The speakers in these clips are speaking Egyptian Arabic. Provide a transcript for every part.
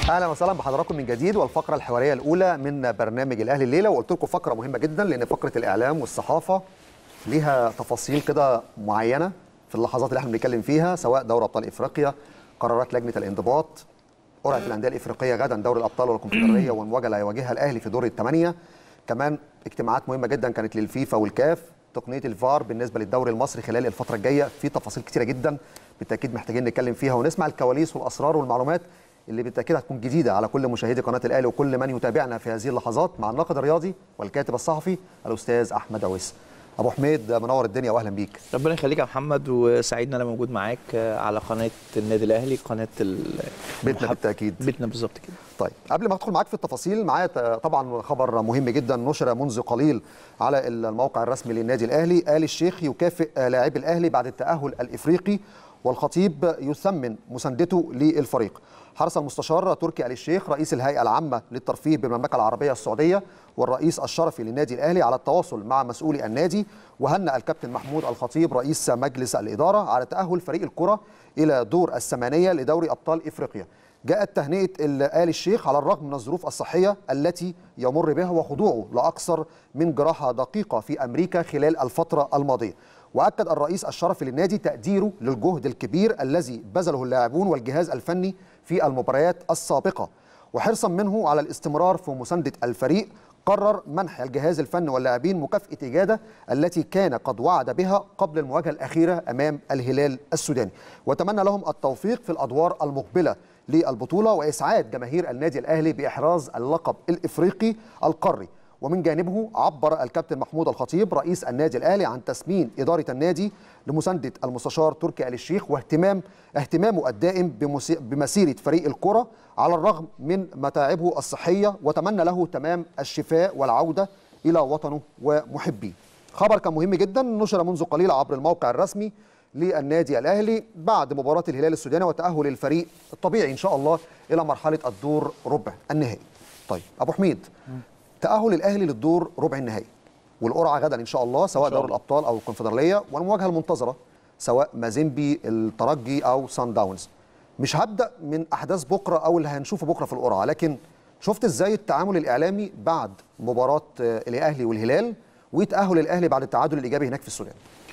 اهلا وسهلا بحضراتكم من جديد والفقره الحواريه الاولى من برنامج الاهلي الليله وقلت لكم فقره مهمه جدا لان فقره الاعلام والصحافه ليها تفاصيل كده معينه في اللحظات اللي احنا بنتكلم فيها سواء دوري ابطال افريقيا قرارات لجنه الانضباط قرعه الانديه الافريقيه غدا دوري الابطال والكونفدراليه والمواجهه اللي هيواجهها الاهلي في دور الثمانيه كمان اجتماعات مهمه جدا كانت للفيفا والكاف تقنيه الفار بالنسبه للدوري المصري خلال الفتره الجايه في تفاصيل كتيره جدا بالتاكيد محتاجين نتكلم فيها ونسمع الكواليس والاسرار والمعلومات اللي بالتاكيد هتكون جديده على كل مشاهدي قناه الاهلي وكل من يتابعنا في هذه اللحظات مع الناقد الرياضي والكاتب الصحفي الاستاذ احمد عويس ابو حميد منور الدنيا واهلا بيك ربنا يخليك يا محمد وسعيد ان انا موجود معاك على قناه النادي الاهلي قناه ال... بيتنا بالتاكيد بيتنا بالظبط كده طيب قبل ما ادخل معاك في التفاصيل معايا طبعا خبر مهم جدا نشر منذ قليل على الموقع الرسمي للنادي الاهلي آل الشيخ يكافئ لاعبي الاهلي بعد التاهل الافريقي والخطيب يثمن مساندته للفريق حرص المستشار تركي آل الشيخ رئيس الهيئة العامة للترفيه بالمملكة العربية السعودية والرئيس الشرفي للنادي الأهلي على التواصل مع مسؤولي النادي وهنأ الكابتن محمود الخطيب رئيس مجلس الإدارة على تأهل فريق الكرة إلى دور الثمانية لدوري أبطال إفريقيا جاءت تهنئة آل الشيخ على الرغم من الظروف الصحية التي يمر بها وخضوعه لأكثر من جراحة دقيقة في أمريكا خلال الفترة الماضية واكد الرئيس الشرفي للنادي تقديره للجهد الكبير الذي بذله اللاعبون والجهاز الفني في المباريات السابقه وحرصا منه على الاستمرار في مسانده الفريق قرر منح الجهاز الفني واللاعبين مكافاه اجاده التي كان قد وعد بها قبل المواجهه الاخيره امام الهلال السوداني وتمنى لهم التوفيق في الادوار المقبله للبطوله واسعاد جماهير النادي الاهلي باحراز اللقب الافريقي القاري ومن جانبه عبر الكابتن محمود الخطيب رئيس النادي الاهلي عن تسمين اداره النادي لمسانده المستشار تركي آل الشيخ واهتمام اهتمامه الدائم بمسيره فريق الكره على الرغم من متاعبه الصحيه وتمنى له تمام الشفاء والعوده الى وطنه ومحبيه. خبر كان مهم جدا نشر منذ قليل عبر الموقع الرسمي للنادي الاهلي بعد مباراه الهلال السوداني وتاهل الفريق الطبيعي ان شاء الله الى مرحله الدور ربع النهائي. طيب ابو حميد تأهل الأهلي للدور ربع النهائي والقرعة غدا إن شاء الله سواء دوري الأبطال أو الكونفدرالية والمواجهة المنتظرة سواء مازيمبي الترجي أو سان داونز مش هبدأ من أحداث بكرة أو اللي هنشوفه بكرة في القرعة لكن شفت إزاي التعامل الإعلامي بعد مباراة الأهلي والهلال وتأهل الأهلي بعد التعادل الإيجابي هناك في السودان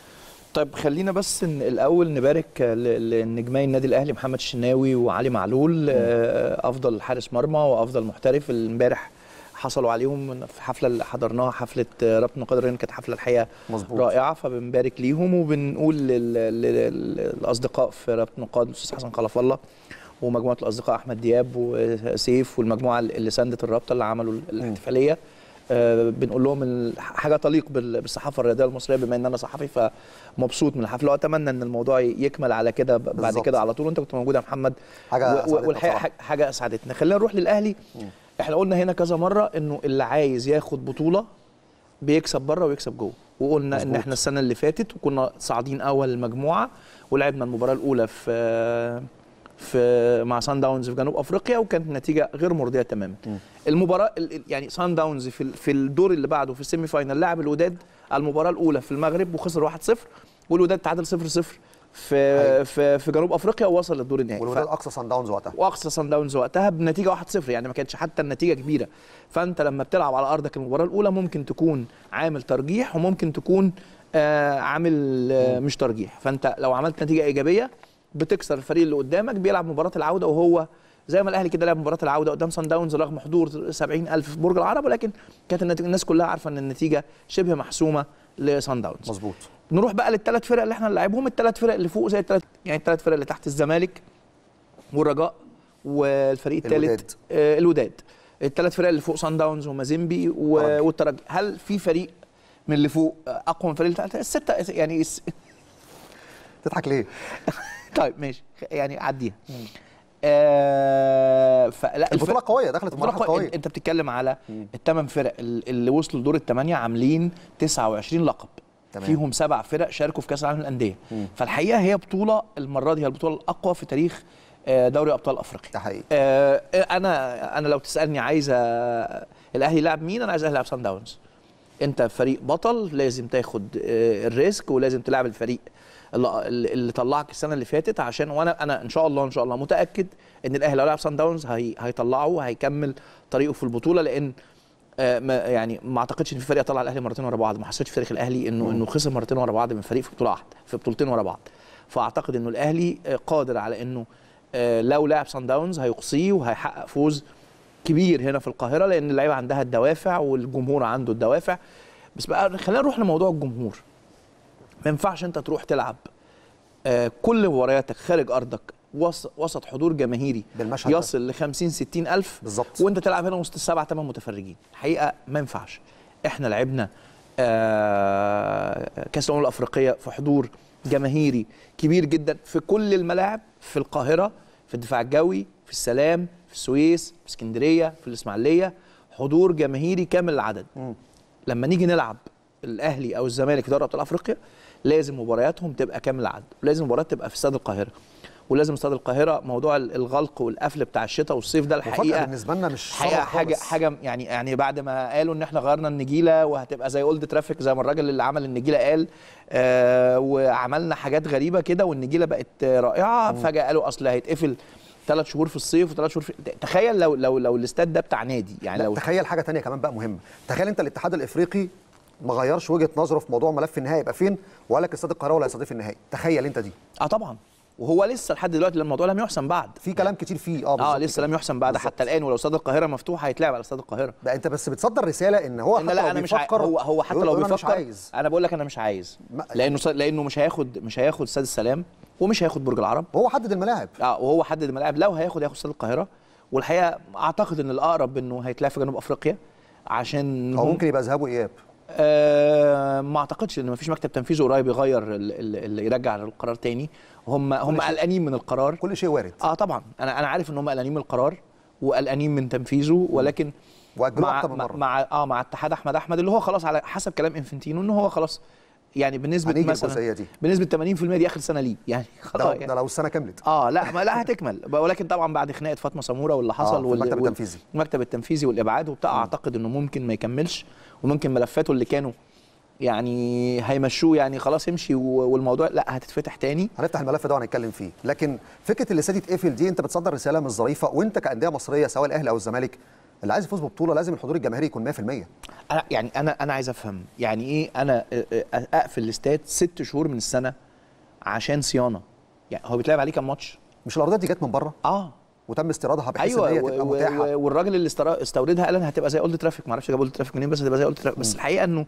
طيب خلينا بس الاول نبارك لنجمي النادي الاهلي محمد الشناوي وعلي معلول افضل حارس مرمى وافضل محترف امبارح حصلوا عليهم في حفله اللي حضرناها حفله ربط نقاد الريان كانت حفله الحقيقه مزبوط. رائعه فبنبارك ليهم وبنقول للاصدقاء في ربط نقاد الاستاذ حسن خلف الله ومجموعه الاصدقاء احمد دياب وسيف والمجموعه اللي ساندت الرابطه اللي عملوا الاحتفاليه آه بنقول لهم حاجه تليق بالصحافه الرياضيه المصريه بما ان انا صحفي فمبسوط من الحفله واتمنى ان الموضوع يكمل على كده بعد كده على طول وانت كنت موجود يا محمد حاجه والحقيقه حاجه اسعدتنا خلينا نروح للاهلي م. احنا قلنا هنا كذا مره انه اللي عايز ياخد بطوله بيكسب بره ويكسب جوه وقلنا مزبوط. ان احنا السنه اللي فاتت وكنا صاعدين اول المجموعه ولعبنا المباراه الاولى في في مع سان داونز في جنوب افريقيا وكانت النتيجه غير مرضيه تماما م. المباراه يعني سان داونز في في الدور اللي بعده في السيمي فاينال لعب الوداد المباراه الاولى في المغرب وخسر 1-0 والوداد تعادل 0-0 في في في جنوب افريقيا ووصل للدور النهائي والوداد اقصى سان داونز وقتها واقصى سان داونز وقتها بنتيجه 1-0 يعني ما كانتش حتى النتيجه كبيره فانت لما بتلعب على ارضك المباراه الاولى ممكن تكون عامل ترجيح وممكن تكون آه عامل آه مش ترجيح فانت لو عملت نتيجه ايجابيه بتكسر الفريق اللي قدامك بيلعب مباراه العوده وهو زي ما الاهلي كده لعب مباراه العوده قدام سان داونز رغم حضور 70000 في برج العرب ولكن كانت الناس كلها عارفه ان النتيجه شبه محسومه لسان داونز مظبوط نروح بقى للثلاث فرق اللي احنا نلعبهم الثلاث فرق اللي فوق زي الثلاث يعني الثلاث فرق اللي تحت الزمالك والرجاء والفريق الثالث آه الوداد الثلاث فرق اللي فوق سان داونز ومازيمبي والترجي هل في فريق من اللي فوق اقوى من الفريق اللي تحت السته يعني الس... تضحك ليه طيب ماشي يعني عديها آه فلا البطوله قويه دخلت في مرحله قويه انت بتتكلم على الثمان فرق اللي وصلوا لدور الثمانيه عاملين 29 لقب تمام. فيهم سبع فرق شاركوا في كاس العالم للانديه فالحقيقه هي بطوله المره دي هي البطوله الاقوى في تاريخ دوري ابطال افريقيا ده حقيقي آه انا انا لو تسالني عايز الاهلي يلعب مين انا عايز الاهلي يلعب سان داونز انت فريق بطل لازم تاخد آه، الريسك ولازم تلعب الفريق اللي, اللي طلعك السنه اللي فاتت عشان وانا انا ان شاء الله ان شاء الله متاكد ان الاهلي لو لعب سان داونز هي هيطلعه وهيكمل طريقه في البطوله لان آه، ما يعني ما اعتقدش ان في فريق طلع الاهلي مرتين ورا بعض ما حسيتش في تاريخ الاهلي انه انه خسر مرتين ورا بعض من فريق في بطوله واحده في بطولتين ورا بعض فاعتقد انه الاهلي آه، قادر على انه آه، لو لعب سان داونز هيقصيه وهيحقق فوز كبير هنا في القاهره لان اللعيبه عندها الدوافع والجمهور عنده الدوافع بس بقى خلينا نروح لموضوع الجمهور ما ينفعش انت تروح تلعب آه، كل مبارياتك خارج ارضك وسط وسط حضور جماهيري بالمشهد ده. يصل ل 50 60 الف بالظبط. وانت تلعب هنا وسط السبع ثمان متفرجين الحقيقه ما ينفعش احنا لعبنا آه، كاس الامم الافريقيه في حضور جماهيري كبير جدا في كل الملاعب في القاهره في الدفاع الجوي في السلام في السويس في اسكندريه في الاسماعيليه حضور جماهيري كامل العدد لما نيجي نلعب الاهلي او الزمالك في دوري ابطال افريقيا لازم مبارياتهم تبقى كامل العدد ولازم مباريات تبقى في استاد القاهره ولازم استاد القاهره موضوع الغلق والقفل بتاع الشتاء والصيف ده مفاجاه الحقيقه بالنسبه لنا مش حقيقه صعبة حاجه خالص. حاجه يعني يعني بعد ما قالوا ان احنا غيرنا النجيله وهتبقى زي اولد ترافيك زي ما الراجل اللي عمل النجيله قال آه وعملنا حاجات غريبه كده والنجيله بقت آه، رائعه فجاه قالوا اصل هيتقفل ثلاث شهور في الصيف وثلاث شهور في تخيل لو لو لو الاستاد ده بتاع نادي يعني لا لو تخيل حاجه تانية كمان بقى مهمه تخيل انت الاتحاد الافريقي ما غيرش وجهه نظره في موضوع ملف النهائي يبقى فين وقال لك استاد القاهره ولا هيستضيف النهائي تخيل انت دي اه طبعا وهو لسه لحد دلوقتي الموضوع لم يحسم بعد في كلام كتير فيه اه اه بالظبط لسه كده. لم يحسم بعد بالظبط. حتى الان ولو استاد القاهره مفتوح هيتلعب على استاد القاهره بقى انت بس بتصدر رساله ان هو ان حتى لا لو انا مش عايز بيفكر هو هو حتى يقول- لو يقول أنا بيفكر مش عايز انا بقول لك انا مش عايز ما- لانه ص- لانه مش هياخد مش هياخد استاد السلام ومش هياخد برج العرب وهو حدد الملاعب اه وهو حدد الملاعب لو هياخد هياخد استاد القاهره والحقيقه اعتقد ان الاقرب انه هيتلعب في جنوب افريقيا عشان او هم- ممكن يبقى ذهاب واياب آه ما اعتقدش ان مفيش مكتب تنفيذي قريب يغير ال- ال- اللي يرجع القرار تاني هم هم قلقانين من القرار كل شيء وارد اه طبعا انا انا عارف ان هم قلقانين من القرار وقلقانين من تنفيذه ولكن واجلوه مع اكتر من مع- مره مع اه مع اتحاد احمد احمد اللي هو خلاص على حسب كلام انفنتينو ان هو خلاص يعني بنسبه هنيجي مثلا الجزئية دي. بنسبه 80% دي اخر سنه ليه يعني خلاص ده, يعني. ده لو السنه كملت اه لا ما لا هتكمل ولكن طبعا بعد خناقه فاطمه سموره واللي حصل في وال- المكتب وال- التنفيذي. المكتب التنفيذي والابعاد وبتاع اعتقد انه ممكن ما يكملش وممكن ملفاته اللي كانوا يعني هيمشوه يعني خلاص يمشي و- والموضوع لا هتتفتح تاني هنفتح الملف ده وهنتكلم فيه لكن فكره اللي الاستاد يتقفل دي انت بتصدر رساله مش ظريفه وانت كانديه مصريه سواء الاهلي او الزمالك اللي عايز يفوز ببطوله لازم الحضور الجماهيري يكون 100% انا يعني انا انا عايز افهم يعني ايه انا أ- أ- اقفل الاستاد ست شهور من السنه عشان صيانه يعني هو بيتلعب عليه كام ماتش مش الارضيات دي جت من بره اه وتم استيرادها بحيث ايوه ان هي و- تبقى و- متاحه و- والراجل اللي استرا- استوردها قال انها هتبقى زي اولد ترافيك معرفش جاب اولد ترافيك منين بس هتبقى زي اولد ترافيك بس الحقيقه انه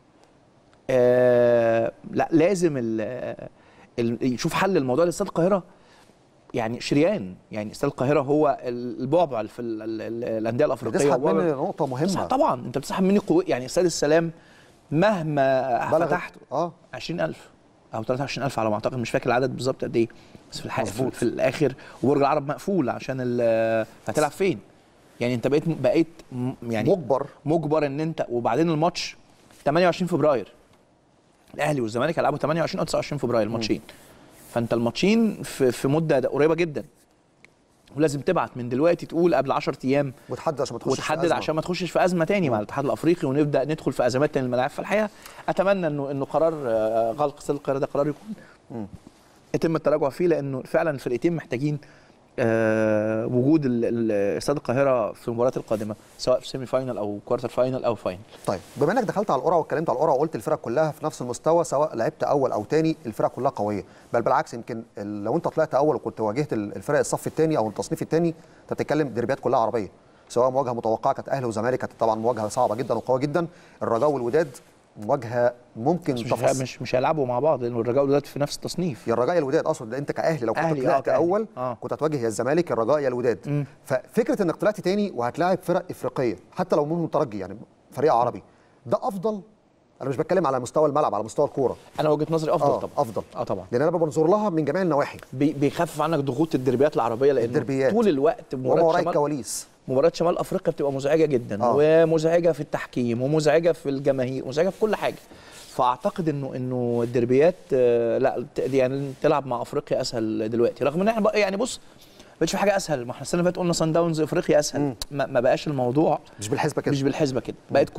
آه لا لازم ال ال يشوف حل للموضوع لاستاد القاهره يعني شريان يعني استاد القاهره هو البعبع في ال- ال- ال- الانديه الافريقيه بتسحب وبعبع- مني نقطه بتسحب مهمه طبعا انت بتسحب مني قوه يعني استاد السلام مهما بلغت فتحت اه 20000 او 23000 على ما اعتقد مش فاكر العدد بالظبط قد ايه بس في الحقيقه في, مظبوط. في الاخر وبرج العرب مقفول عشان ال- هتلعب فين؟ يعني انت بقيت بقيت م- يعني مجبر مجبر ان انت وبعدين الماتش 28 فبراير الاهلي والزمالك هيلعبوا 28 او 29 فبراير الماتشين فانت الماتشين في, في مده قريبه جدا ولازم تبعت من دلوقتي تقول قبل 10 ايام وتحدد عشان ما تخشش في وتحدد أزمة. عشان ما تخشش في ازمه تاني مع الاتحاد الافريقي ونبدا ندخل في ازمات تاني الملاعب فالحقيقه اتمنى انه انه قرار آه، غلق استاد القاهره ده قرار يكون يتم التراجع فيه لانه فعلا الفرقتين محتاجين آه، وجود ال- ال- استاد القاهره في المباريات القادمه سواء في سيمي فاينل او كوارتر فاينل او فاينل طيب بما انك دخلت على القرعه واتكلمت على القرعه وقلت الفرق كلها في نفس المستوى سواء لعبت اول او تاني الفرق كلها قويه بل بالعكس يمكن ال- لو انت طلعت اول وكنت واجهت ال- الفرق الصف الثاني او التصنيف الثاني انت بتتكلم ديربيات كلها عربيه سواء مواجهه متوقعه كانت اهلي وزمالك كانت طبعا مواجهه صعبه جدا وقويه جدا الرجاء والوداد مواجهه ممكن بس مش تفاصيل مش مش هيلعبوا مع بعض لان الرجاء والوداد في نفس التصنيف يا الرجاء يا الوداد اقصد انت كاهلي لو كنت أهلي، آه، طلعت كأهلي. اول آه. كنت هتواجه يا الزمالك يا الرجاء يا الوداد ففكره انك طلعت تاني وهتلاعب فرق افريقيه حتى لو منهم ترجي يعني فريق عربي ده افضل انا مش بتكلم على مستوى الملعب على مستوى الكوره انا وجهه نظري افضل اه طبعا افضل اه طبعا لان انا بنظر لها من جميع النواحي بي- بيخفف عنك ضغوط الدربيات العربيه لان الدربيات. طول الوقت وما مباراه وراء شمال الكواليس مباراة شمال افريقيا بتبقى مزعجة جدا آه. ومزعجة في التحكيم ومزعجة في الجماهير مزعجة في كل حاجة فاعتقد انه انه الدربيات آه، لا ت- يعني تلعب مع افريقيا اسهل دلوقتي رغم ان احنا بقى يعني بص ما بقتش في حاجه اسهل ما احنا السنه اللي فاتت قلنا سان داونز افريقيا اسهل ما, ما بقاش الموضوع مش بالحسبه كده مش بالحسبه كده بقت كوره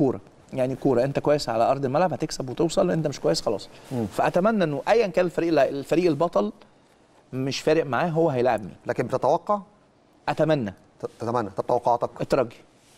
يعني كوره انت كويس على ارض الملعب هتكسب وتوصل انت مش كويس خلاص فاتمنى انه ايا كان الفريق اللي- الفريق البطل مش فارق معاه هو هيلاعب مين لكن بتتوقع اتمنى ت- تتمنى طب توقعاتك الترجي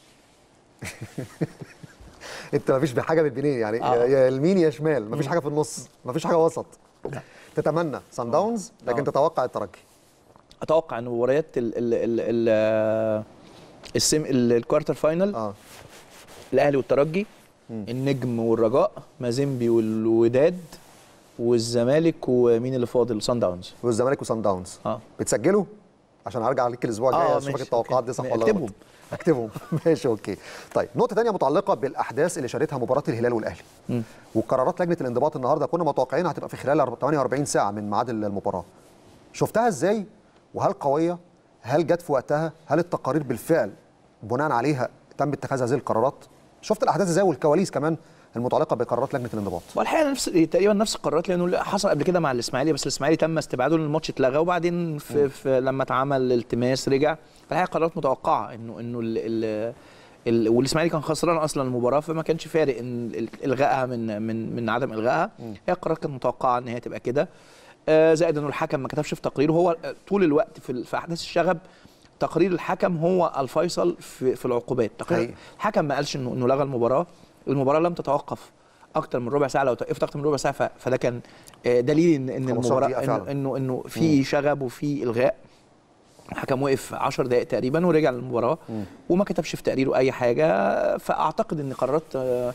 انت مفيش حاجه بين البنين يعني آه. يا يا يمين يا شمال مفيش حاجه في النص مفيش حاجه وسط لا. تتمنى سان داونز لكن آه. تتوقع الترجي اتوقع ان مباريات ال ال ال ال السيم ال- الكوارتر فاينل اه الاهلي والترجي النجم والرجاء مازيمبي والوداد والزمالك ومين اللي فاضل سان داونز والزمالك وسان داونز اه بتسجلوا عشان هرجع عليك الاسبوع الجاي آه، اشوفك ماشي، التوقعات دي أوكي. صح ولا اكتبهم. غلط اكتبهم ماشي اوكي طيب نقطه ثانيه متعلقه بالاحداث اللي شهدتها مباراه الهلال والاهلي مم. وقرارات لجنه الانضباط النهارده كنا متوقعين هتبقى في خلال 48 ساعه من ميعاد المباراه شفتها ازاي وهل قويه هل جت في وقتها هل التقارير بالفعل بناء عليها تم اتخاذ هذه القرارات شفت الاحداث ازاي والكواليس كمان المتعلقه بقرارات لجنه الانضباط والحقيقه نفس تقريبا نفس القرارات لانه حصل قبل كده مع الاسماعيلي بس الاسماعيلي تم استبعاده لان الماتش اتلغى وبعدين في, في لما اتعمل التماس رجع فالحقيقه قرارات متوقعه انه انه ال ال ال والاسماعيلي كان خسران اصلا المباراه فما كانش فارق ان ال- الغائها من من من عدم الغائها هي قرارات كانت متوقعه ان هي تبقى كده آه، زائد انه الحكم ما كتبش في تقريره هو طول الوقت في ال- في احداث الشغب تقرير الحكم هو الفيصل في في العقوبات تقرير حقيقي. الحكم ما قالش انه انه لغى المباراه المباراه لم تتوقف اكتر من ربع ساعه لو توقفت اكتر من ربع ساعه ف- فده كان آه، دليل ان ان 15 المباراه دقيقة انه فعلا. انه, إنه في شغب وفي الغاء الحكم وقف 10 دقائق تقريبا ورجع للمباراه وما كتبش في تقريره اي حاجه فاعتقد ان قرارات آه،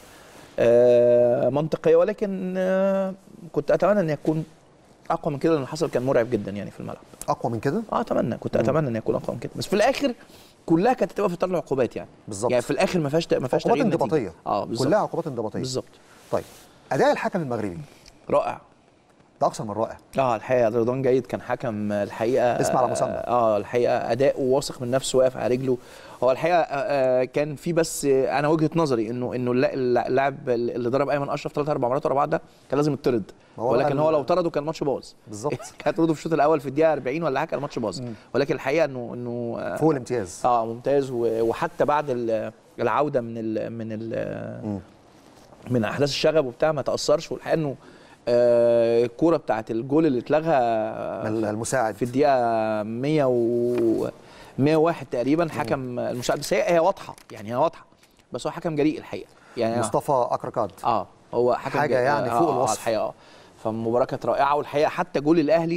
آه، منطقيه ولكن آه، كنت اتمنى ان يكون اقوى من كده لان اللي حصل كان مرعب جدا يعني في الملعب اقوى من كده اه اتمنى كنت اتمنى ان يكون اقوى من كده بس في الاخر كلها كانت هتبقى في اطار العقوبات يعني بالظبط. يعني في الاخر ما فيهاش ما فيهاش عقوبات تغيير نتيجة. انضباطيه اه بالظبط كلها عقوبات انضباطيه بالظبط طيب اداء الحكم المغربي رائع ده اكثر من رائع اه الحقيقه رضوان جيد كان حكم الحقيقه اسم على مسمى. اه الحقيقه اداء واثق من نفسه واقف على رجله هو الحقيقه آه آه، كان في بس آه، انا وجهه نظري انه انه اللا- اللا- اللاعب اللي ضرب ايمن اشرف ثلاث اربع مرات ورا بعض ده كان لازم يطرد ما هو ولكن بقى هو ال- لو طرده كان الماتش باظ بالظبط كان طرده في الشوط الاول في الدقيقه 40 ولا حاجه الماتش باظ ولكن الحقيقه انه انه آه، فوق الامتياز اه ممتاز و- وحتى بعد ال- العوده من ال من ال من احداث الشغب وبتاع ما تاثرش والحقيقه انه آه، الكوره بتاعت الجول اللي اتلغى المساعد في الدقيقه 100 و 101 تقريبا حكم المساعد بس هي هي واضحه يعني هي واضحه بس هو حكم جريء الحقيقه يعني مصطفى اكركاد اه هو حكم حاجة جريء. يعني آه فوق آه الوصف. الحقيقه اه فالمباراه كانت رائعه والحقيقه حتى جول الاهلي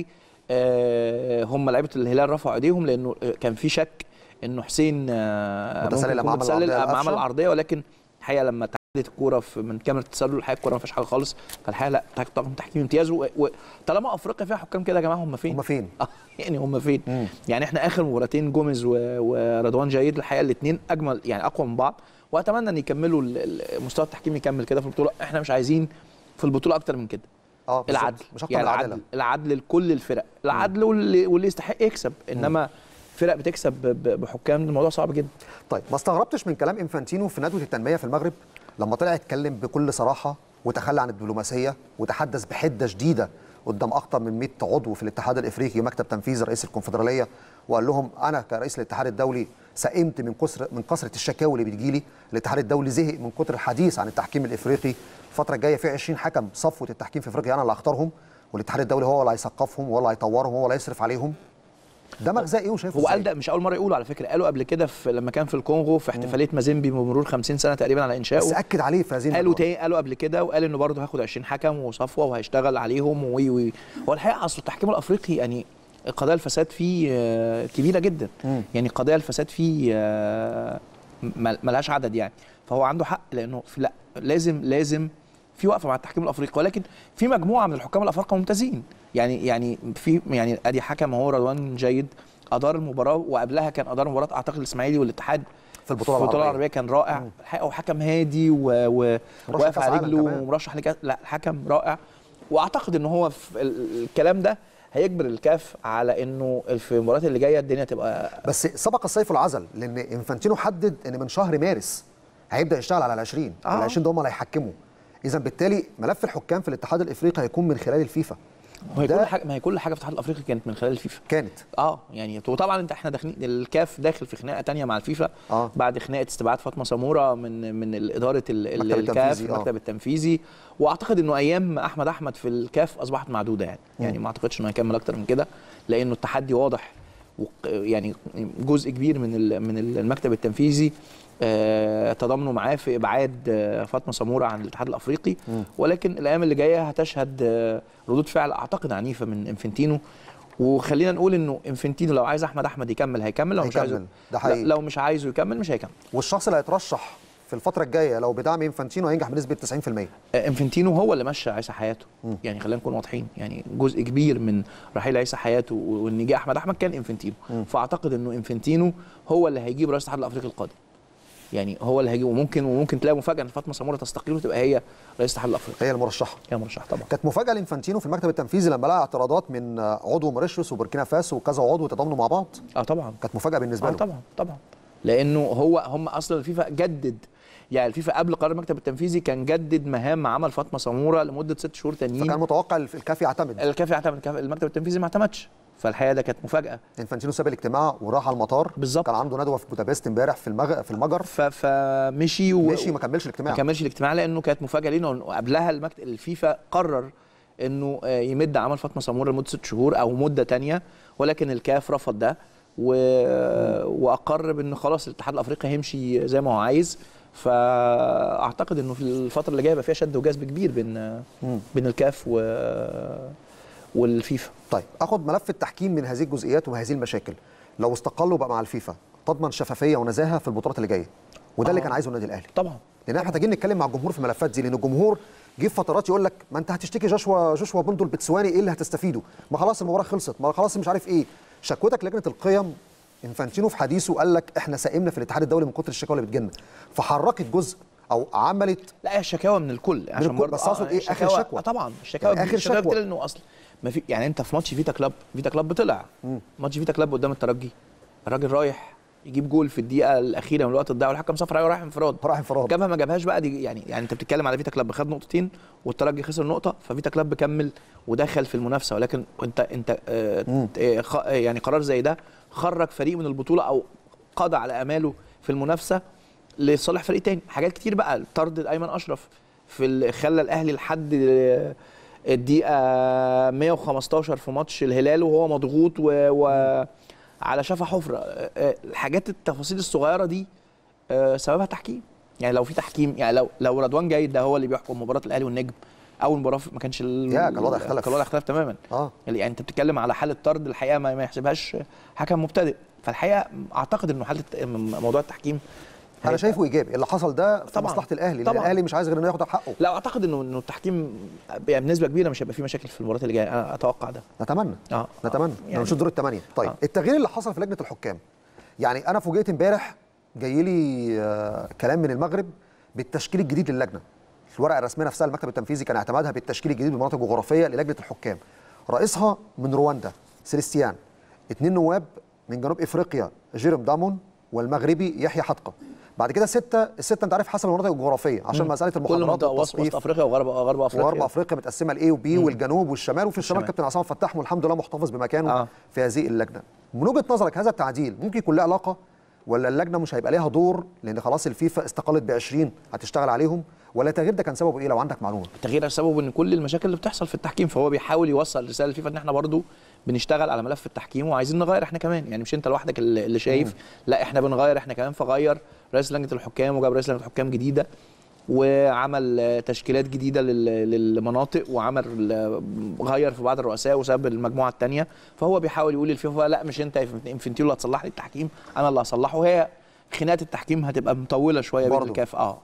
آه هم لعيبه الهلال رفعوا ايديهم لانه آه، كان في شك انه حسين آه متسلل ممكن يكون أمام العرضية متسلل أمام القفشة. العرضيه ولكن الحقيقه لما تعدت الكوره في- من كاميرا التسلل الحقيقه الكوره ما فيهاش حاجه خالص فالحقيقه لا طاقم تحكيم امتياز و- وطالما افريقيا فيها حكام كده يا جماعه هم فين؟ هم فين؟ آه، يعني هم فين؟ يعني احنا اخر مباراتين جوميز و- ورضوان جيد الحقيقه الاثنين اجمل يعني اقوى من بعض واتمنى ان يكملوا ال- ال- مستوى التحكيم يكمل كده في البطوله احنا مش عايزين في البطوله اكتر من كده اه بالظبط. العدل مش اكتر يعني من العداله العدل العدل لكل الفرق العدل واللي, واللي يستحق يكسب انما فرق بتكسب ب- ب- بحكام الموضوع صعب جدا طيب ما استغربتش من كلام انفانتينو في ندوه التنميه في المغرب لما طلع يتكلم بكل صراحه وتخلى عن الدبلوماسيه وتحدث بحده شديده قدام اكثر من 100 عضو في الاتحاد الافريقي ومكتب تنفيذي رئيس الكونفدراليه وقال لهم انا كرئيس الاتحاد الدولي سئمت من كسر من كثره الشكاوي اللي بتجيلي الاتحاد الدولي زهق من كتر الحديث عن التحكيم الافريقي الفتره الجايه في 20 حكم صفوه التحكيم في افريقيا انا اللي هختارهم والاتحاد الدولي هو اللي هيثقفهم وهو اللي هيطورهم وهو اللي هيصرف عليهم ده مغزاه ايه وشايفه هو قال إزاي؟ ده مش اول مره يقوله على فكره قالوا قبل كده في لما كان في الكونغو في احتفاليه مازيمبي بمرور 50 سنه تقريبا على بس انشائه اكد عليه في هذه قالوا الندوة. تاني قالوا قبل كده وقال انه برضه هياخد 20 حكم وصفوه وهيشتغل عليهم وي وي هو الحقيقه اصل التحكيم الافريقي يعني قضايا الفساد فيه آه، كبيره جدا مم. يعني قضايا الفساد فيه آه، مل- ملهاش عدد يعني فهو عنده حق لانه في لا لازم لازم في وقفه مع التحكيم الافريقي ولكن في مجموعه من الحكام الافارقه ممتازين يعني يعني في يعني ادي حكم هو رضوان جيد ادار المباراه وقبلها كان ادار مباراه اعتقد الاسماعيلي والاتحاد في البطولة في البطوله العربية. العربيه كان رائع الحقيقه هو حكم هادي و... و... مرشح واقف كأس على عالم رجله كمان. ومرشح لكاس لا الحكم رائع واعتقد ان هو في ال- الكلام ده هيجبر الكاف على انه في المباريات اللي جايه الدنيا تبقى بس سبق الصيف العزل لان انفانتينو حدد ان من شهر مارس هيبدا يشتغل على ال 20 آه. ال 20 ده هم اللي هيحكموا اذا بالتالي ملف الحكام في الاتحاد الافريقي هيكون من خلال الفيفا ما هي ده- كل حاجه ما هي كل حاجه في الاتحاد الافريقي كانت من خلال الفيفا كانت اه يعني وطبعا انت احنا داخلين الكاف داخل في خناقه تانية مع الفيفا آه. بعد خناقه استبعاد فاطمه سموره من من اداره ال- ال- المكتب الكاف التنفيذي، آه. المكتب التنفيذي واعتقد انه ايام احمد احمد في الكاف اصبحت معدوده يعني يعني مم. ما اعتقدش انه هيكمل اكتر من كده لانه التحدي واضح وق- يعني جزء كبير من ال- من المكتب التنفيذي آه، تضامنوا معاه في ابعاد آه، فاطمه سموره عن الاتحاد الافريقي مم. ولكن الايام اللي جايه هتشهد آه، ردود فعل اعتقد عنيفه من انفنتينو وخلينا نقول انه انفنتينو لو عايز احمد احمد يكمل هيكمل لو مش هيكمل، عايزه ده حقيقي. لا- لو مش عايزه يكمل مش هيكمل والشخص اللي هيترشح في الفتره الجايه لو بدعم انفانتينو هينجح بنسبه 90% آه، انفنتينو هو اللي مشى عيسى حياته مم. يعني خلينا نكون واضحين يعني جزء كبير من رحيل عيسى حياته وان جه احمد احمد كان انفنتينو مم. فاعتقد انه انفنتينو هو اللي هيجيب رئيس الاتحاد الافريقي القادم يعني هو اللي هيجيب وممكن وممكن تلاقي مفاجاه ان فاطمه سموره تستقيل وتبقى هي رئيس الاتحاد الافريقي هي المرشحه هي مرشح طبعا كانت مفاجاه لانفانتينو في المكتب التنفيذي لما لقى اعتراضات من عضو موريشيوس وبوركينا فاسو وكذا عضو تضامنوا مع بعض اه طبعا كانت مفاجاه بالنسبه اه له طبعا طبعا لانه هو هم اصلا الفيفا جدد يعني الفيفا قبل قرار المكتب التنفيذي كان جدد مهام عمل فاطمه سموره لمده ست شهور تانيين فكان متوقع الكاف يعتمد الكافي اعتمد الكافي- المكتب التنفيذي ما اعتمدش فالحقيقه ده كانت مفاجاه انفانتينو ساب الاجتماع وراح على المطار بالظبط. كان عنده ندوه في بودابست امبارح في المغ... في المجر ف- فمشي و... مشي ما كملش الاجتماع ما كملش الاجتماع لانه كانت مفاجاه لينا وإنه قبلها المكتب الفيفا قرر انه آه، يمد عمل فاطمه سموره لمده ست شهور او مده تانية ولكن الكاف رفض ده و... واقر بان خلاص الاتحاد الافريقي هيمشي زي ما هو عايز فاعتقد انه في الفتره اللي جايه يبقى فيها شد وجذب كبير بين مم. بين الكاف و... والفيفا طيب اخد ملف التحكيم من هذه الجزئيات وهذه المشاكل لو استقلوا بقى مع الفيفا تضمن شفافيه ونزاهه في البطولات اللي جايه وده اللي آه. كان عايزه النادي الاهلي طبعا لان احنا محتاجين نتكلم مع الجمهور في الملفات دي لان الجمهور جه في فترات يقول لك ما انت هتشتكي جوشوا جوشوا بوندو البتسواني ايه اللي هتستفيده؟ ما خلاص المباراه خلصت ما خلاص مش عارف ايه شكوتك لجنه القيم انفانتينو في حديثه قال لك احنا سائمنا في الاتحاد الدولي من كتر الشكاوى اللي بتجيلنا فحركت جزء او عملت لا هي الشكاوى من الكل عشان الكل، برضه بس أقصد إيه؟ آخر الشكاوى- شكوى. آه طبعا الشكاوى يعني آخر الشكاوى شكوى. بتقول انه اصل ما في يعني انت في ماتش فيتا كلاب فيتا كلاب طلع ماتش فيتا كلاب قدام الترجي الراجل رايح يجيب جول في الدقيقه الاخيره من الوقت الضايع والحكم صفر رايح انفراد راح انفراد جابها ما جابهاش بقى دي يعني يعني انت بتتكلم على فيتا كلاب خد نقطتين والترجي خسر نقطه ففيتا كلاب كمل ودخل في المنافسه ولكن انت انت آه مم. آه خ- آه، يعني قرار زي ده خرج فريق من البطوله او قضى على اماله في المنافسه لصالح فريق تاني حاجات كتير بقى طرد ايمن اشرف في ال- خلى الاهلي لحد آه، الدقيقه 115 في ماتش الهلال وهو مضغوط و, و على شفا حفره آه، آه، الحاجات التفاصيل الصغيره دي آه، سببها تحكيم يعني لو في تحكيم يعني لو لو رضوان جيد ده هو اللي بيحكم مباراه الاهلي والنجم اول مباراه في- ما كانش ال- يا، كان الوضع اختلف. كان الوضع اختلف تماما اه يعني انت بتتكلم على حاله طرد الحقيقه ما ما يحسبهاش حكم مبتدئ فالحقيقه اعتقد انه حاله موضوع التحكيم انا هيبقى- شايفه ايجابي اللي حصل ده في طبعاً. مصلحه الاهلي لان طبعاً. الاهلي مش عايز غير انه ياخد حقه لا اعتقد انه انه التحكيم يعني بنسبه كبيره مش هيبقى فيه مشاكل في المباريات اللي جايه انا اتوقع ده نتمنى اه نتمنى يعني- يعني نشوف دور الثمانيه طيب آه. التغيير اللي حصل في لجنه الحكام يعني انا فوجئت امبارح جاي لي آه كلام من المغرب بالتشكيل الجديد للجنه الورقه الرسميه نفسها المكتب التنفيذي كان اعتمادها بالتشكيل الجديد بالمناطق الجغرافيه للجنه الحكام رئيسها من رواندا سيليستيان اثنين نواب من جنوب افريقيا جيروم دامون والمغربي يحيى حدقه بعد كده سته السته انت عارف حسب المناطق الجغرافيه عشان مساله كل المحاضرات منطقه وسط والتصنيف وسط افريقيا وغرب غرب افريقيا وغرب افريقيا متقسمه لايه وبي والجنوب والشمال وفي الشمال الشمال. كابتن عصام فتاح والحمد لله محتفظ بمكانه آه. آه. في هذه اللجنه من وجهه نظرك هذا التعديل ممكن يكون له علاقه ولا اللجنه مش هيبقى ليها دور لان خلاص الفيفا استقلت ب 20 هتشتغل عليهم ولا التغيير ده كان سببه ايه لو عندك معلومه التغيير سببه ان كل المشاكل اللي بتحصل في التحكيم فهو بيحاول يوصل رساله للفيفا ان احنا برضو بنشتغل على ملف التحكيم وعايزين نغير احنا كمان يعني مش انت لوحدك اللي اللي شايف لا احنا بنغير احنا كمان فغير رئيس لجنه الحكام وجاب رئيس لجنه الحكام جديده وعمل آه، تشكيلات جديده لل- للمناطق وعمل آه، غير في بعض الرؤساء وساب المجموعه الثانيه فهو بيحاول يقول للفيفا لا مش انت يا انفنتينو اللي هتصلح لي التحكيم انا اللي هصلحه هي خناقه التحكيم هتبقى مطوله شويه بين برضو. الكاف اه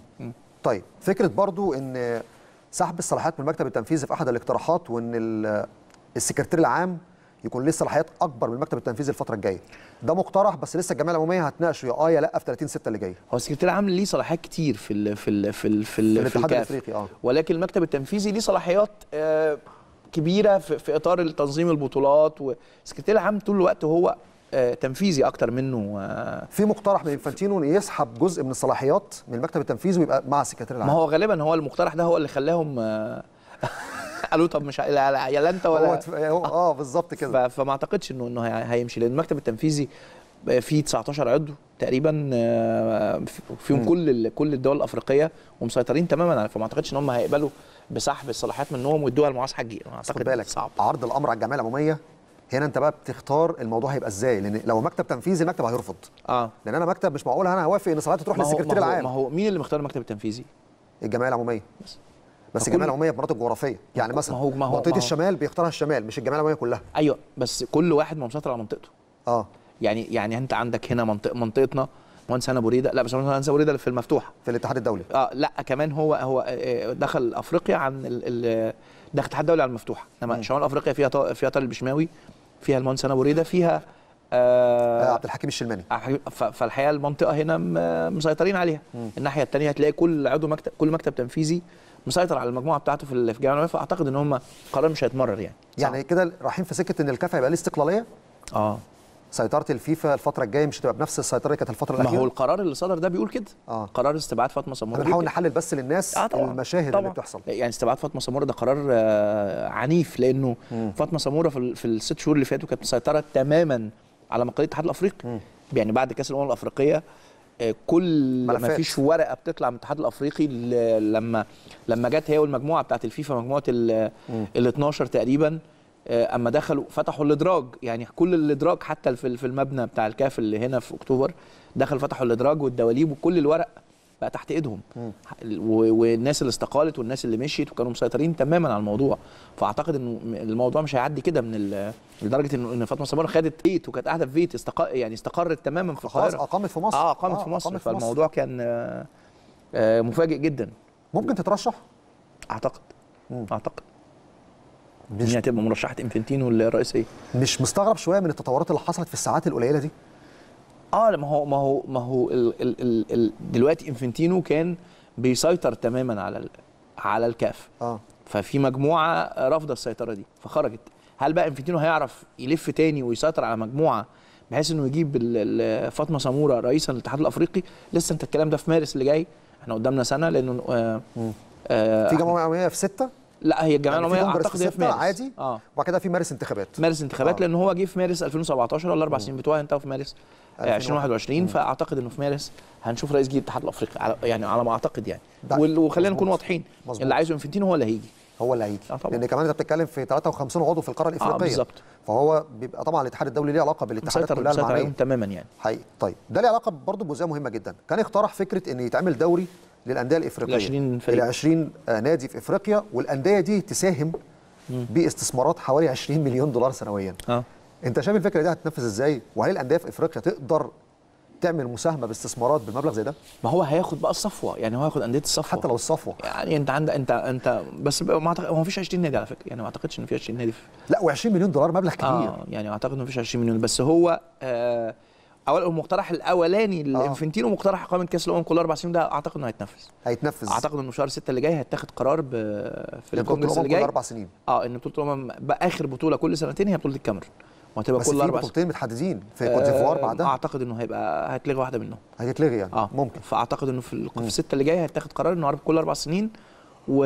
طيب فكره برضو ان سحب الصلاحيات من المكتب التنفيذي في احد الاقتراحات وان ال- السكرتير العام يكون ليه صلاحيات اكبر من المكتب التنفيذي الفتره الجايه ده مقترح بس لسه الجمعيه العموميه هتناقشه يا اه يا لا في 30 6 اللي جايه هو السكرتير العام ليه صلاحيات كتير في ال في ال في ال في, ال في في الاتحاد الكاف الافريقي اه ولكن المكتب التنفيذي ليه صلاحيات آه، كبيره في, في اطار تنظيم البطولات والسكرتير العام طول الوقت هو آه، تنفيذي اكتر منه آه، في مقترح من انفانتينو انه يسحب جزء من الصلاحيات من المكتب التنفيذي ويبقى مع السكرتير ما العام هو غالبا هو المقترح ده هو اللي خلاهم آه، قالوا طب مش ه- لا لا يا لا انت هو ولا اتف- هو اه بالظبط كده ف- فما اعتقدش انه انه هي- هيمشي لان المكتب التنفيذي فيه 19 عضو تقريبا آه، فيهم مم. كل ال- كل الدول الافريقيه ومسيطرين تماما على فما اعتقدش ان هم هيقبلوا بسحب الصلاحيات منهم ويدوها لمعاذ حجي بس خد اعتقد بالك صعب عرض الامر على الجمعيه العموميه هنا انت بقى بتختار الموضوع هيبقى ازاي لان لو مكتب تنفيذي المكتب هيرفض اه لان انا مكتب مش معقول انا هوافق ان صلاحيته تروح ما هو للسكرتير ما هو, العام ما هو مين اللي مختار المكتب التنفيذي؟ الجمعيه العموميه بس. بس فكل- الجمعيه العموميه بمناطق جغرافيه يعني ما مثلا هو- ما هو- منطقه ما هو- الشمال بيختارها الشمال مش الجمعيه العموميه كلها ايوه بس كل واحد ما مسيطر على منطقته اه يعني يعني انت عندك هنا منطقه منطقتنا مهندس هنا بريده لا بس مهندس هنا بريده في المفتوحه في الاتحاد الدولي اه لا كمان هو هو آه، دخل افريقيا عن ال- ال- دخل الاتحاد الدولي على المفتوحه انما شمال افريقيا فيها طا- فيها طارق البشماوي فيها المهندس هنا بريده فيها آه آه عبد الحكيم الشلماني ف- فالحقيقه المنطقه هنا م- مسيطرين عليها الناحيه الثانيه هتلاقي كل عضو مكتب كل مكتب تنفيذي مسيطر على المجموعه بتاعته في ال- في الجامعه العمومية، فاعتقد ان هم قرار مش هيتمرر يعني يعني كده رايحين في سكه ان الكاف هيبقى ليه استقلاليه اه سيطره الفيفا الفتره الجايه مش هتبقى بنفس السيطره اللي كانت الفتره ما الاخيره هو القرار اللي صدر ده بيقول كده آه. قرار استبعاد فاطمه سموره احنا بيقول بنحاول كده. نحلل بس للناس آه طبعا المشاهد طبعا. اللي بتحصل يعني استبعاد فاطمه سموره ده قرار آه، عنيف لانه فاطمه سموره في, ال- في الست شهور اللي فاتوا كانت مسيطره تماما على مقاليد الاتحاد الافريقي يعني بعد كاس الامم الافريقيه آه، كل ما ملفات. فيش ورقه بتطلع من الاتحاد الافريقي ل- لما لما جت هي والمجموعه بتاعت الفيفا مجموعه ال ال 12 تقريبا آه، اما دخلوا فتحوا الادراج يعني كل الادراج حتى في في المبنى بتاع الكاف اللي هنا في اكتوبر دخلوا فتحوا الادراج والدواليب وكل الورق بقى تحت ايدهم و- والناس اللي استقالت والناس اللي مشيت وكانوا مسيطرين تماما على الموضوع فاعتقد انه م- الموضوع مش هيعدي كده من ال- لدرجه انه ان فاطمه صبرا خدت بيت وكانت قاعده في بيت استق... يعني استقرت تماما في خلاص القاهره اقامت في مصر اه اقامت في مصر فالموضوع كان آه، آه، مفاجئ جدا ممكن تترشح اعتقد اعتقد مش مين هتبقى مرشحه انفنتينو الرئيسيه مش مستغرب شويه من التطورات اللي حصلت في الساعات القليله دي اه لا، ما هو ما هو ما هو ال ال ال ال دلوقتي انفنتينو كان بيسيطر تماما على ال على الكاف اه ففي مجموعه رافضه السيطره دي فخرجت هل بقى انفنتينو هيعرف يلف تاني ويسيطر على مجموعه بحيث انه يجيب ال- ال- فاطمه سموره رئيسا للاتحاد الافريقي لسه انت الكلام ده في مارس اللي جاي احنا قدامنا سنه لانه آه آه في جمعيه عموميه في ستة لا هي الجمعيه يعني في العموميه كونجرس اعتقد في هي في ستة مارس عادي اه وبعد كده في مارس انتخابات مارس انتخابات آه. لان هو جه في مارس 2017 ولا الاربع سنين بتوعه انتهوا في مارس آه، 2021 فاعتقد انه في مارس هنشوف رئيس جديد الاتحاد الافريقي على- يعني على ما اعتقد يعني ده وال- وخلينا مظبوط. نكون واضحين مظبوط. اللي عايزه انفنتينو هو اللي هيجي هو اللي هيجي آه طبعاً. لان كمان انت بتتكلم في 53 عضو في القاره الافريقيه بالظبط. فهو بيبقى طبعا الاتحاد الدولي ليه علاقه بالاتحادات مسيطر كلها مسيطر عليهم المعنيه تماما يعني حقيقي طيب ده ليه علاقه برضه بجزئيه مهمه جدا كان اقترح فكره ان يتعمل دوري للانديه الافريقيه ل 20 فريق. الى 20 آه، نادي في افريقيا والانديه دي تساهم باستثمارات حوالي 20 مليون دولار سنويا اه انت شايف الفكره دي هتنفذ ازاي وهل الانديه في افريقيا تقدر تعمل مساهمه باستثمارات بمبلغ زي ده ما هو هياخد بقى الصفوه يعني هو هياخد انديه الصفوه حتى لو الصفوه يعني انت عندك انت انت بس بقى ما أعتقد- هو ما فيش 20 نادي على فكره يعني ما اعتقدش ان في 20 نادي في لا و20 مليون دولار مبلغ كبير اه يعني اعتقد انه مفيش 20 مليون بس هو آه اول المقترح الاولاني لانفنتينو مقترح اقامه كاس الامم كل اربع سنين ده اعتقد انه هيتنفذ هيتنفذ اعتقد انه شهر 6 اللي جاي هيتاخد قرار ب... في لبطولة الكونجرس الأمم اللي كل جاي اربع سنين اه ان بطوله الامم بقى اخر بطوله كل سنتين هي بطوله الكاميرون وهتبقى بس كل في اربع سنين بطولتين متحددين في كوت ديفوار آه، بعدها اعتقد انه هيبقى هتلغي واحده منهم هتتلغي يعني اه ممكن فاعتقد انه في ال- في السته اللي جايه هيتاخد قرار انه كل اربع سنين و...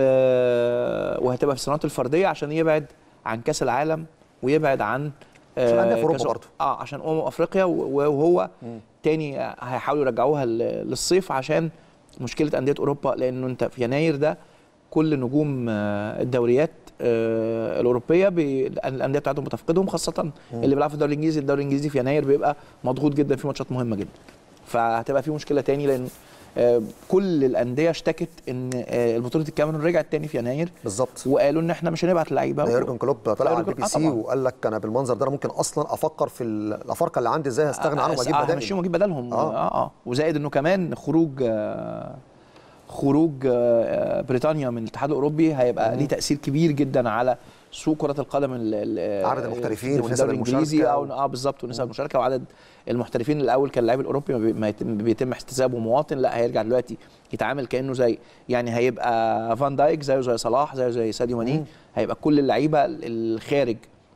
وهتبقى في السنوات الفرديه عشان يبعد عن كاس العالم ويبعد عن عشان الأندية في كأس- أوروبا برضه. اه عشان امم افريقيا و- وهو تاني هيحاولوا يرجعوها ل- للصيف عشان مشكله انديه اوروبا لانه انت في يناير ده كل نجوم آه، الدوريات آه، الاوروبيه بي- الانديه بتاعتهم بتفقدهم خاصه اللي بيلعب في الدوري الانجليزي الدوري الانجليزي في يناير بيبقى مضغوط جدا في ماتشات مهمه جدا فهتبقى في مشكله تاني لان آه، كل الانديه اشتكت ان آه، بطوله الكاميرون رجعت تاني في يناير بالظبط وقالوا ان احنا مش هنبعت لعيبه يورجن كلوب طلع على يورجن- البي بي آه سي طبعاً. وقال لك انا بالمنظر ده انا ممكن اصلا افكر في ال- الافارقه اللي عندي ازاي هستغنى عنهم واجيب آه، بدائل همشيهم واجيب بدلهم آه. اه اه, آه. وزائد انه كمان خروج آه خروج آه بريطانيا من الاتحاد الاوروبي هيبقى ليه تاثير كبير جدا على سوق كره القدم ال- ال- عدد المحترفين في ونسب الدوري الانجليزي المشاركة او اه بالظبط ونسب المشاركه وعدد المحترفين الاول كان اللاعب الاوروبي ما بي- ما يتم بيتم احتسابه مواطن لا هيرجع دلوقتي يتعامل كانه زي يعني هيبقى فان دايك زيه زي صلاح زيه زي ساديو ماني هيبقى كل اللعيبه الخارج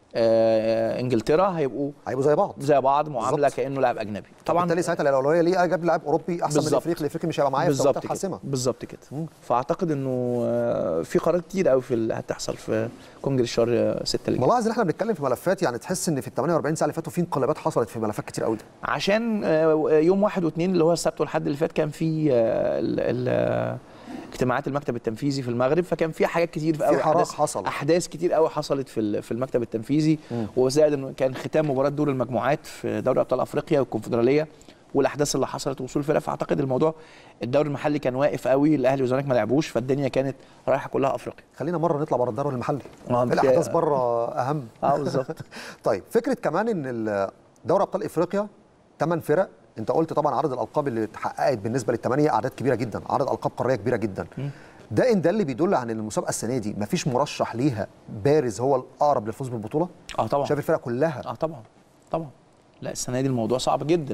آه، انجلترا هيبقوا هيبقوا زي بعض زي بعض معامله بالظبط. كانه لاعب اجنبي طبعا بالتالي ساعتها الاولويه ليه اجيب لاعب اوروبي احسن من بالظبط. الافريقي الافريقي مش هيبقى معايا في بالظبط توقيتات كده حاسمه بالظبط كده مم. فاعتقد انه آه، في قرارات كتير قوي في ال- هتحصل في كونجرس شهر 6 اللي جاي ملاحظ ان احنا بنتكلم في ملفات يعني تحس ان في ال 48 ساعه اللي فاتوا في انقلابات حصلت في ملفات كتير قوي عشان آه، يوم واحد واثنين اللي هو السبت والحد اللي فات كان في آه، ال- ال- آه، اجتماعات المكتب التنفيذي في المغرب فكان في حاجات كتير في قوي حراك احداث حصل. احداث كتير قوي حصلت في ال- في المكتب التنفيذي وزائد انه كان ختام مباراه دور المجموعات في دوري ابطال افريقيا والكونفدراليه والاحداث اللي حصلت ووصول الفرق فاعتقد الموضوع الدوري المحلي كان واقف قوي الاهلي والزمالك ما لعبوش فالدنيا كانت رايحه كلها افريقيا خلينا مره نطلع بره الدوري المحلي آه، الاحداث بره اهم اه بالظبط طيب فكره كمان ان ال- دوري ابطال افريقيا ثمان فرق انت قلت طبعا عدد الالقاب اللي اتحققت بالنسبه للثمانيه اعداد كبيره جدا عدد القاب قاريه كبيره جدا ده ان ده اللي بيدل عن ان المسابقه السنه دي مفيش مرشح ليها بارز هو الاقرب للفوز بالبطوله اه طبعا شايف الفرق كلها اه طبعا طبعا لا السنه دي الموضوع صعب جدا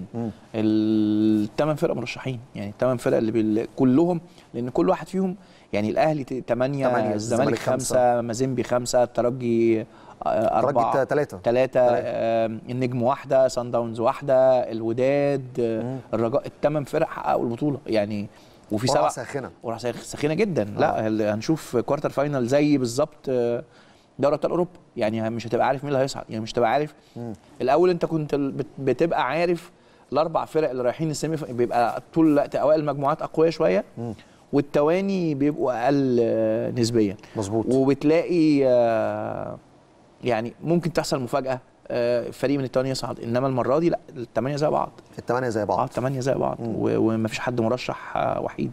الثمان فرق مرشحين يعني الثمان فرق اللي بال... كلهم لان كل واحد فيهم يعني الاهلي 8 تمانية، الزمالك الزمالك خمسة مازيمبي خمسة الترجي آه، أربعة الترجي تلاتة. ثلاثة النجم واحدة سان داونز واحدة الوداد آه، الرجاء الثمان فرق حققوا البطولة يعني وفي قرعة سبعة ساخنه قرعة ساخ- سخينة جدا لا ال- هنشوف كوارتر فاينل زي بالظبط آه، دوري ابطال اوروبا يعني مش هتبقى عارف مين اللي هيصعد يعني مش هتبقى عارف الاول انت كنت ال- بت- بتبقى عارف الاربع فرق اللي رايحين السيمي فا- بيبقى طول الوقت اوائل المجموعات اقوياء شويه والتواني بيبقوا اقل آه، نسبيا مظبوط وبتلاقي آه، يعني ممكن تحصل مفاجاه آه، فريق من التواني يصعد انما المره دي لا الثمانيه زي بعض الثمانيه زي اه بعض الثمانيه زي بعض و- ومفيش حد مرشح آه، وحيد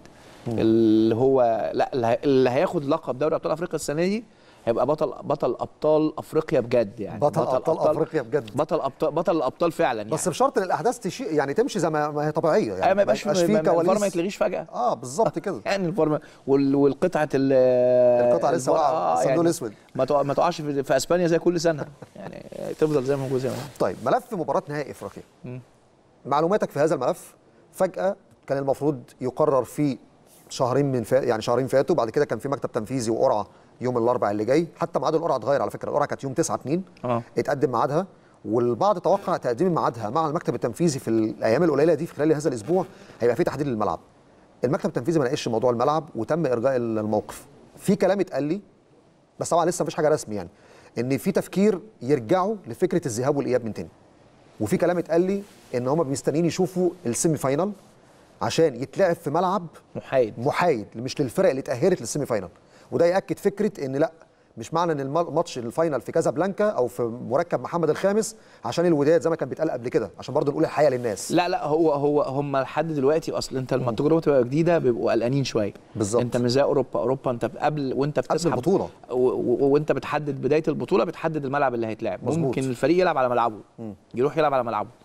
اللي هو لا اللي هي- اللي هياخد لقب دوري ابطال افريقيا السنه دي هيبقى بطل بطل ابطال افريقيا بجد يعني بطل ابطال افريقيا بجد بطل ابطال بطل الابطال فعلا يعني بس بشرط ان الاحداث تشي يعني تمشي زي ما ما هي طبيعيه يعني آه، ما يبقاش في فيه ما- ما- الفار ما كواليس يتلغيش فجاه اه بالظبط كده يعني الفورمه وال- والقطعه ال القطعة لسه الفار- واقعة، الصندوق الأسود. ما تقع- ما تقعش في, في اسبانيا زي كل سنه يعني تفضل زي ما موجود زي ما هي. طيب ملف مباراة نهائي افريقيا معلوماتك في هذا الملف فجأة كان المفروض يقرر في شهرين من فا... يعني شهرين فاتوا بعد كده كان في مكتب تنفيذي وقرعة يوم الاربعاء اللي جاي حتى ميعاد القرعة اتغير على فكرة القرعة كانت يوم 9 2 اه اتقدم ميعادها والبعض توقع تقديم ميعادها مع المكتب التنفيذي في الايام القليله دي في خلال هذا الاسبوع هيبقى في تحديد للملعب المكتب التنفيذي ما ناقش موضوع الملعب وتم ارجاء الموقف في كلام اتقال لي بس طبعا لسه مفيش حاجه رسمي يعني ان في تفكير يرجعوا لفكره الذهاب والاياب من تاني وفي كلام اتقال لي ان هم مستنيين يشوفوا السيمي فاينال عشان يتلعب في ملعب محايد محايد مش للفرق اللي اتاهلت للسيمي فاينال وده ياكد فكره ان لا مش معنى ان الم- ماتش الفاينل في كازابلانكا او في مركب محمد الخامس عشان الوداد زي ما كان بيتقال قبل كده عشان برضه نقول الحقيقه للناس لا لا هو هو هم لحد دلوقتي اصل انت لما التجربه تبقى جديده بيبقوا قلقانين شويه بالظبط. انت مش زي اوروبا اوروبا انت قبل وانت بتسحب البطولة. و- و- وانت بتحدد بدايه البطوله بتحدد الملعب اللي هيتلعب مظبوط. ممكن الفريق يلعب على ملعبه يروح يلعب على ملعبه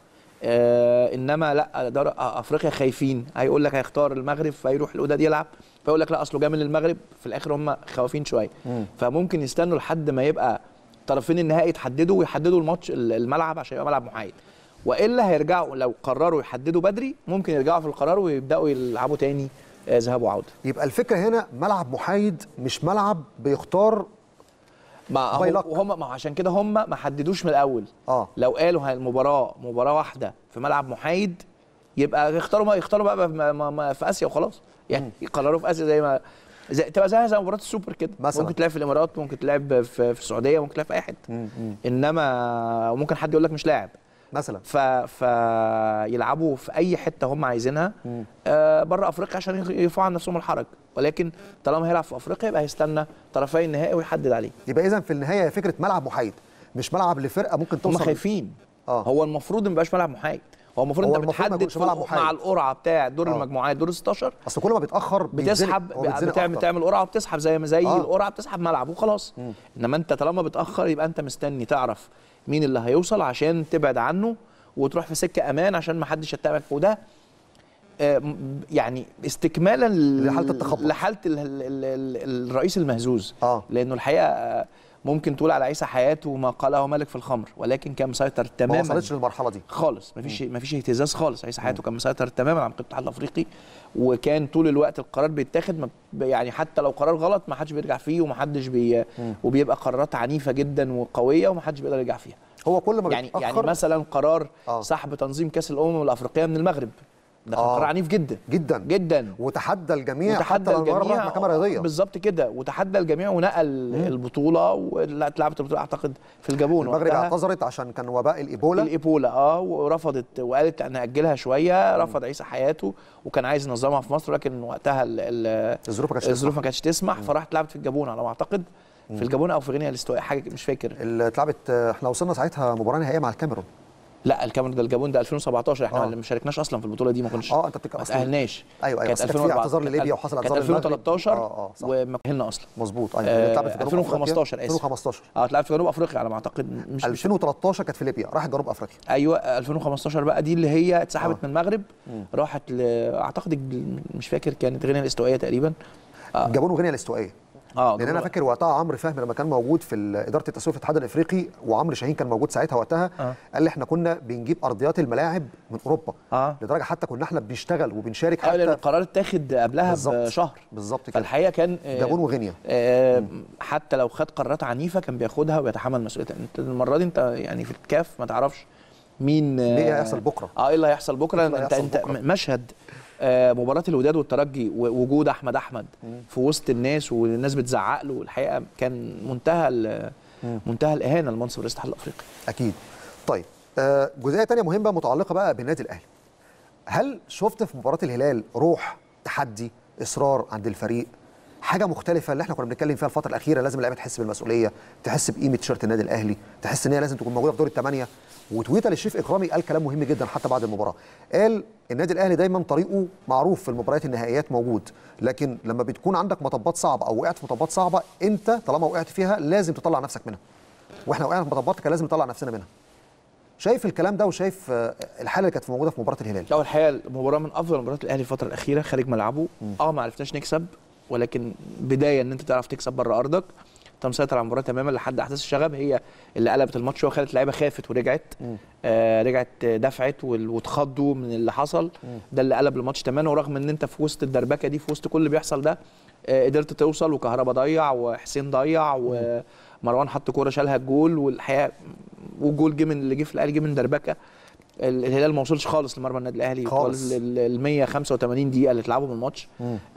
آه انما لا دوري افريقيا خايفين هيقول لك هيختار المغرب فيروح الوداد يلعب فيقول لك لا اصله جاي من المغرب في الاخر هم خوافين شويه فممكن يستنوا لحد ما يبقى طرفين النهائي يتحددوا ويحددوا الماتش الملعب عشان يبقى ملعب محايد والا هيرجعوا لو قرروا يحددوا بدري ممكن يرجعوا في القرار ويبداوا يلعبوا تاني آه، ذهاب وعوده يبقى الفكره هنا ملعب محايد مش ملعب بيختار ما باي هو لك. هم ما عشان كده هم ما حددوش من الاول اه لو قالوا هاي المباراه مباراه واحده في ملعب محايد يبقى يختاروا ما يختاروا بقى ما ما ما في اسيا وخلاص يعني يقرروا في اسيا زي ما زي تبقى زي زي مباراه السوبر كده مثلاً. ممكن تلعب في الامارات ممكن تلعب في, في السعوديه ممكن تلعب في اي حته انما وممكن حد يقول لك مش لاعب مثلا ف فيلعبوا في اي حته هم عايزينها آه بره افريقيا عشان يخ- يرفعوا عن نفسهم الحرج ولكن طالما هيلعب في افريقيا يبقى هيستنى طرفي النهائي ويحدد عليه يبقى اذا في النهايه هي فكره ملعب محايد مش ملعب لفرقه ممكن هم توصل خايفين آه. هو المفروض ما يبقاش ملعب محايد هو المفروض هو انت المفروض ما بتحدد يكونش في ملعب الق- محايد. مع القرعه بتاع دور آه. المجموعات دور ال 16 اصل كل ما بيتاخر بيتزنق، بتسحب هو بيتزنق بتعمل أكتر. تعمل قرعه وبتسحب زي ما زي آه. القرعه بتسحب ملعب وخلاص انما انت طالما بتاخر يبقى انت مستني تعرف مين اللي هيوصل عشان تبعد عنه وتروح في سكه امان عشان ما حدش يتابعك وده آه، م- يعني استكمالا ل- لحالة التخبط. لحاله ال- ال- ال- ال- الرئيس المهزوز آه. لانه الحقيقه آه، ممكن تقول على عيسى حياته ما قاله ملك في الخمر ولكن كان مسيطر ما تماما وصلتش للمرحله دي خالص مفيش مفيش اهتزاز خالص عيسى حياته كان مسيطر تماما على الاتحاد الافريقي وكان طول الوقت القرار بيتاخد ما ب- يعني حتى لو قرار غلط ما حدش بيرجع فيه وما حدش بي وبيبقى قرارات عنيفه جدا وقويه وما حدش بيقدر يرجع فيها هو كل ما يعني يعني بيتأخر مثلا قرار آه. سحب تنظيم كاس الامم الافريقيه من المغرب ده كان آه. قرار عنيف جدا جدا جدا وتحدى الجميع وتحدى حتى لو المباراه الجميع راحت محكمه رياضيه بالظبط كده وتحدى الجميع ونقل البطوله واتلعبت البطوله اعتقد في الجابون المغرب وقتها. اعتذرت عشان كان وباء الايبولا الايبولا اه ورفضت وقالت انا اجلها شويه رفض عيسى حياته وكان عايز ينظمها في مصر ولكن وقتها ال- ال- الظروف ما كانتش الظروف تسمح. ما كانتش تسمح فراحت لعبت في الجابون على ما اعتقد في الجابون او في غينيا الاستوائيه حاجه مش فاكر اللي اتلعبت احنا وصلنا ساعتها مباراه نهائيه مع الكاميرون لا الكاميرون ده الجابون ده 2017 احنا آه. ما شاركناش اصلا في البطوله دي ما كناش اه انت بتتكلم ما أصلاً- تاهلناش ايوه ايوه كانت بس كان في 2004 اعتذار لليبيا وحصل كانت اعتذار للمغرب. 2013 اه اه صح وما تاهلنا اصلا مظبوط ايوه آه، اللي اتلعبت في جنوب 2015 أفريقيا. آسف. 2015 اه اتلعبت في جنوب افريقيا على ما اعتقد مش, مش 2013 كانت في ليبيا راحت جنوب افريقيا ايوه 2015 بقى دي اللي هي اتسحبت آه. من المغرب راحت ل... اعتقد الج- مش فاكر كانت غينيا الاستوائيه تقريبا آه. الجابون وغينيا الاستوائيه اه لان انا جنوب- فاكر وقتها عمرو فهمي لما كان موجود في ال- اداره التسويق في الاتحاد الافريقي وعمرو شاهين كان موجود ساعتها وقتها آه. قال لي احنا كنا بنجيب ارضيات الملاعب من اوروبا اه لدرجه حتى كنا احنا بنشتغل وبنشارك ايوه لان حتى القرار اتاخد قبلها بالظبط. بشهر بالظبط كده فالحقيقه كان آه، جابون وغينيا آه، حتى لو خد قرارات عنيفه كان بياخدها ويتحمل مسؤوليتها انت المره دي انت يعني في الكاف ما تعرفش مين آه، ليه هيحصل بكره اه ايه اللي هيحصل بكره اللي انت هيحصل انت بكرة؟ م- مشهد آه، مباراه الوداد والترجي ووجود احمد احمد في وسط الناس والناس بتزعق له الحقيقه كان منتهى ال- منتهى الاهانه لمنصب رئيس الاتحاد الافريقي اكيد طيب آه، جزئيه تانية مهمه متعلقه بقى بالنادي الاهلي هل شفت في مباراه الهلال روح تحدي اصرار عند الفريق حاجه مختلفه اللي احنا كنا بنتكلم فيها الفتره الاخيره لازم اللعيبه تحس بالمسؤوليه تحس بقيمه تيشيرت النادي الاهلي تحس ان هي لازم تكون موجوده في دور الثمانيه وتويته للشريف اكرامي قال كلام مهم جدا حتى بعد المباراه قال النادي الاهلي دايما طريقه معروف في المباريات النهائيات موجود لكن لما بتكون عندك مطبات صعبه او وقعت في مطبات صعبه انت طالما وقعت فيها لازم تطلع نفسك منها واحنا وقعنا في مطبات كان لازم نطلع نفسنا منها شايف الكلام ده وشايف آه، الحاله اللي كانت موجوده في مباراه الهلال لا الحقيقه المباراه من افضل مباريات الاهلي الفتره الاخيره خارج ملعبه اه ما عرفناش نكسب ولكن بدايه ان انت تعرف تكسب بره ارضك انت مسيطر على المباراه تماما لحد احداث الشغب هي اللي قلبت الماتش وخلت اللعيبه خافت ورجعت آه رجعت آه، دفعت وال- واتخضوا من اللي حصل ده اللي قلب الماتش تماما ورغم ان انت في وسط الدربكه دي في وسط كل اللي بيحصل ده آه قدرت توصل وكهربا ضيع وحسين ضيع ومروان حط كوره شالها الجول والحقيقه والجول جه من اللي جه في الاهلي جه من دربكه ال- الهلال ما وصلش خالص لمرمى النادي الاهلي خالص. ال 185 دقيقه اللي اتلعبوا من الماتش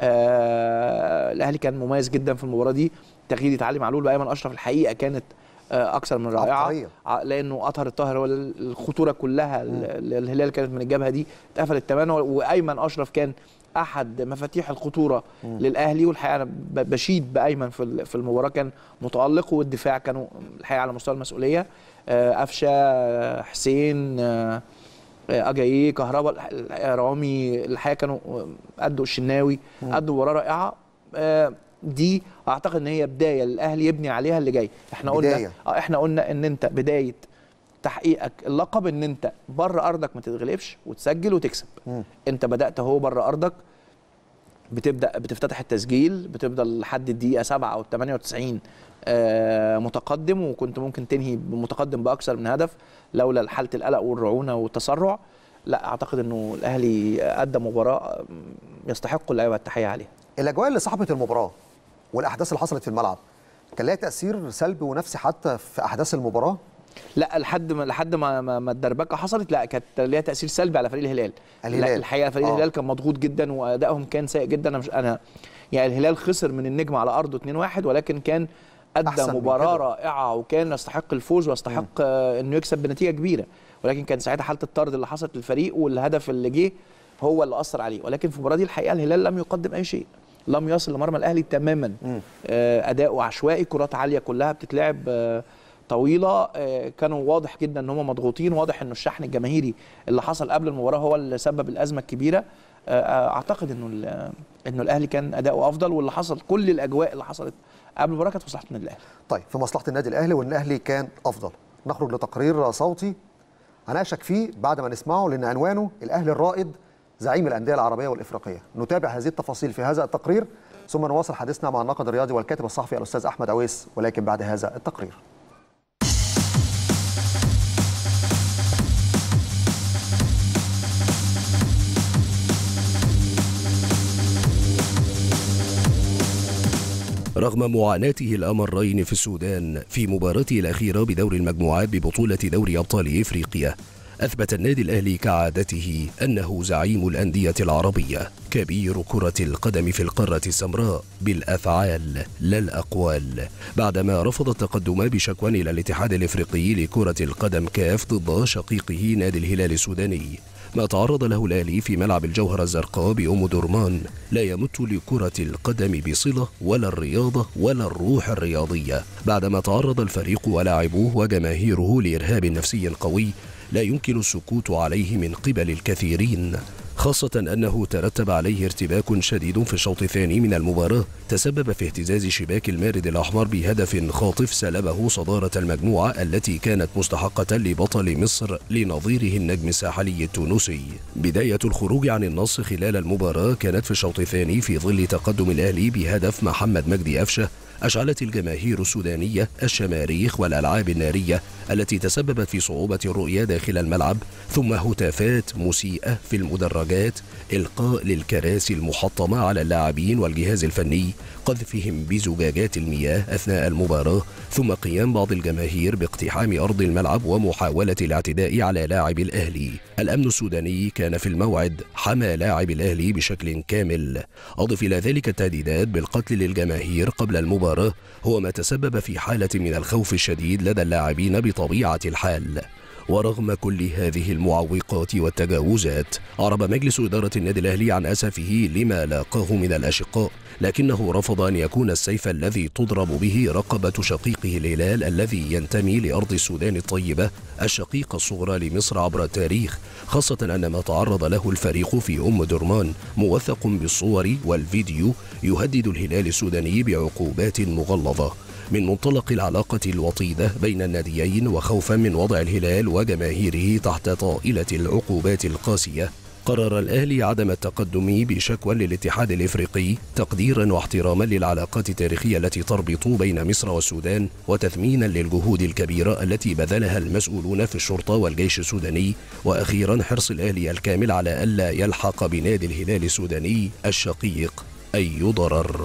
آه الاهلي كان مميز جدا في المباراه دي تغيير علي معلول بايمن اشرف الحقيقه كانت آه اكثر من رائعه عبقرية. ع- لانه اطهر الطاهر هو ال- الخطوره كلها ال- الهلال كانت من الجبهه دي اتقفلت تماما وايمن اشرف كان احد مفاتيح الخطوره للاهلي والحقيقه انا ب- بشيد بايمن في ال- في المباراه كان متالق والدفاع كانوا الحقيقه على مستوى المسؤوليه آه، قفشه آه، حسين آه، آه، اجاييه كهربا الح- رامي الحقيقه كانوا ادوا الشناوي ادوا مباراه رائعه آه، دي اعتقد ان هي بدايه للاهلي يبني عليها اللي جاي احنا قلنا بداية. اه احنا قلنا ان انت بدايه تحقيقك اللقب ان انت بره ارضك ما تتغلبش وتسجل وتكسب مم. انت بدات اهو بره ارضك بتبدا بتفتتح التسجيل بتفضل لحد الدقيقه 7 او 98 آه، متقدم وكنت ممكن تنهي متقدم باكثر من هدف لولا حاله القلق والرعونه والتسرع لا اعتقد انه الاهلي ادى مباراه يستحق اللعيبه التحيه عليها الاجواء اللي صاحبت المباراه والاحداث اللي حصلت في الملعب كان لها تاثير سلبي ونفسي حتى في احداث المباراه لا لحد ما لحد ما ما, ما الدربكه حصلت لا كانت ليها تاثير سلبي على فريق الهلال الهلال. لا الحقيقه فريق آه. الهلال كان مضغوط جدا وادائهم كان سيء جدا انا مش انا يعني الهلال خسر من النجم على ارضه 2-1 ولكن كان ادى أحسن من مباراه كده. رائعه وكان يستحق الفوز ويستحق آه انه يكسب بنتيجه كبيره ولكن كان ساعتها حاله الطرد اللي حصلت للفريق والهدف اللي جه هو اللي اثر عليه ولكن في المباراه دي الحقيقه الهلال لم يقدم اي شيء لم يصل لمرمى الاهلي تماما آه اداؤه عشوائي كرات عاليه كلها بتتلعب آه طويله آه، كانوا واضح جدا ان هم مضغوطين واضح انه الشحن الجماهيري اللي حصل قبل المباراه هو اللي سبب الازمه الكبيره آه، آه، اعتقد انه ال- انه الاهلي كان اداؤه افضل واللي حصل كل الاجواء اللي حصلت قبل المباراه كانت في مصلحه النادي الاهلي طيب في مصلحه النادي الاهلي وان الاهلي كان افضل نخرج لتقرير صوتي هناقشك فيه بعد ما نسمعه لان عنوانه الاهلي الرائد زعيم الانديه العربيه والافريقيه نتابع هذه التفاصيل في هذا التقرير ثم نواصل حديثنا مع الناقد الرياضي والكاتب الصحفي الاستاذ احمد عويس ولكن بعد هذا التقرير رغم معاناته الأمرين في السودان في مباراته الأخيرة بدور المجموعات ببطولة دوري أبطال إفريقيا أثبت النادي الأهلي كعادته أنه زعيم الأندية العربية كبير كرة القدم في القارة السمراء بالأفعال لا الأقوال بعدما رفض التقدم بشكوى إلى الاتحاد الإفريقي لكرة القدم كاف ضد شقيقه نادي الهلال السوداني ما تعرض له الأهلي في ملعب الجوهرة الزرقاء بأم درمان لا يمت لكرة القدم بصلة ولا الرياضة ولا الروح الرياضية بعدما تعرض الفريق ولاعبوه وجماهيره لإرهاب نفسي قوي لا يمكن السكوت عليه من قبل الكثيرين خاصة أنه ترتب عليه ارتباك شديد في الشوط الثاني من المباراة تسبب في اهتزاز شباك المارد الأحمر بهدف خاطف سلبه صدارة المجموعة التي كانت مستحقة لبطل مصر لنظيره النجم الساحلي التونسي بداية الخروج عن النص خلال المباراة كانت في الشوط الثاني في ظل تقدم الأهلي بهدف محمد مجدي أفشة أشعلت الجماهير السودانية الشماريخ والألعاب النارية التي تسببت في صعوبة الرؤية داخل الملعب ثم هتافات مسيئة في المدرجات إلقاء للكراسي المحطمة على اللاعبين والجهاز الفني قذفهم بزجاجات المياه أثناء المباراة ثم قيام بعض الجماهير باقتحام أرض الملعب ومحاولة الاعتداء على لاعب الأهلي الأمن السوداني كان في الموعد حمى لاعب الأهلي بشكل كامل أضف إلى ذلك التهديدات بالقتل للجماهير قبل المباراة هو ما تسبب في حالة من الخوف الشديد لدى اللاعبين بطبيعة الحال ورغم كل هذه المعوقات والتجاوزات عرب مجلس إدارة النادي الأهلي عن أسفه لما لاقاه من الأشقاء لكنه رفض أن يكون السيف الذي تضرب به رقبة شقيقه الهلال الذي ينتمي لأرض السودان الطيبة الشقيقة الصغرى لمصر عبر التاريخ خاصة أن ما تعرض له الفريق في أم درمان موثق بالصور والفيديو يهدد الهلال السوداني بعقوبات مغلظة من منطلق العلاقة الوطيدة بين الناديين وخوفا من وضع الهلال وجماهيره تحت طائلة العقوبات القاسية قرر الأهلي عدم التقدم بشكوى للاتحاد الإفريقي تقديرا واحتراما للعلاقات التاريخية التي تربط بين مصر والسودان وتثمينا للجهود الكبيرة التي بذلها المسؤولون في الشرطة والجيش السوداني وأخيرا حرص الأهلي الكامل على ألا يلحق بنادي الهلال السوداني الشقيق أي ضرر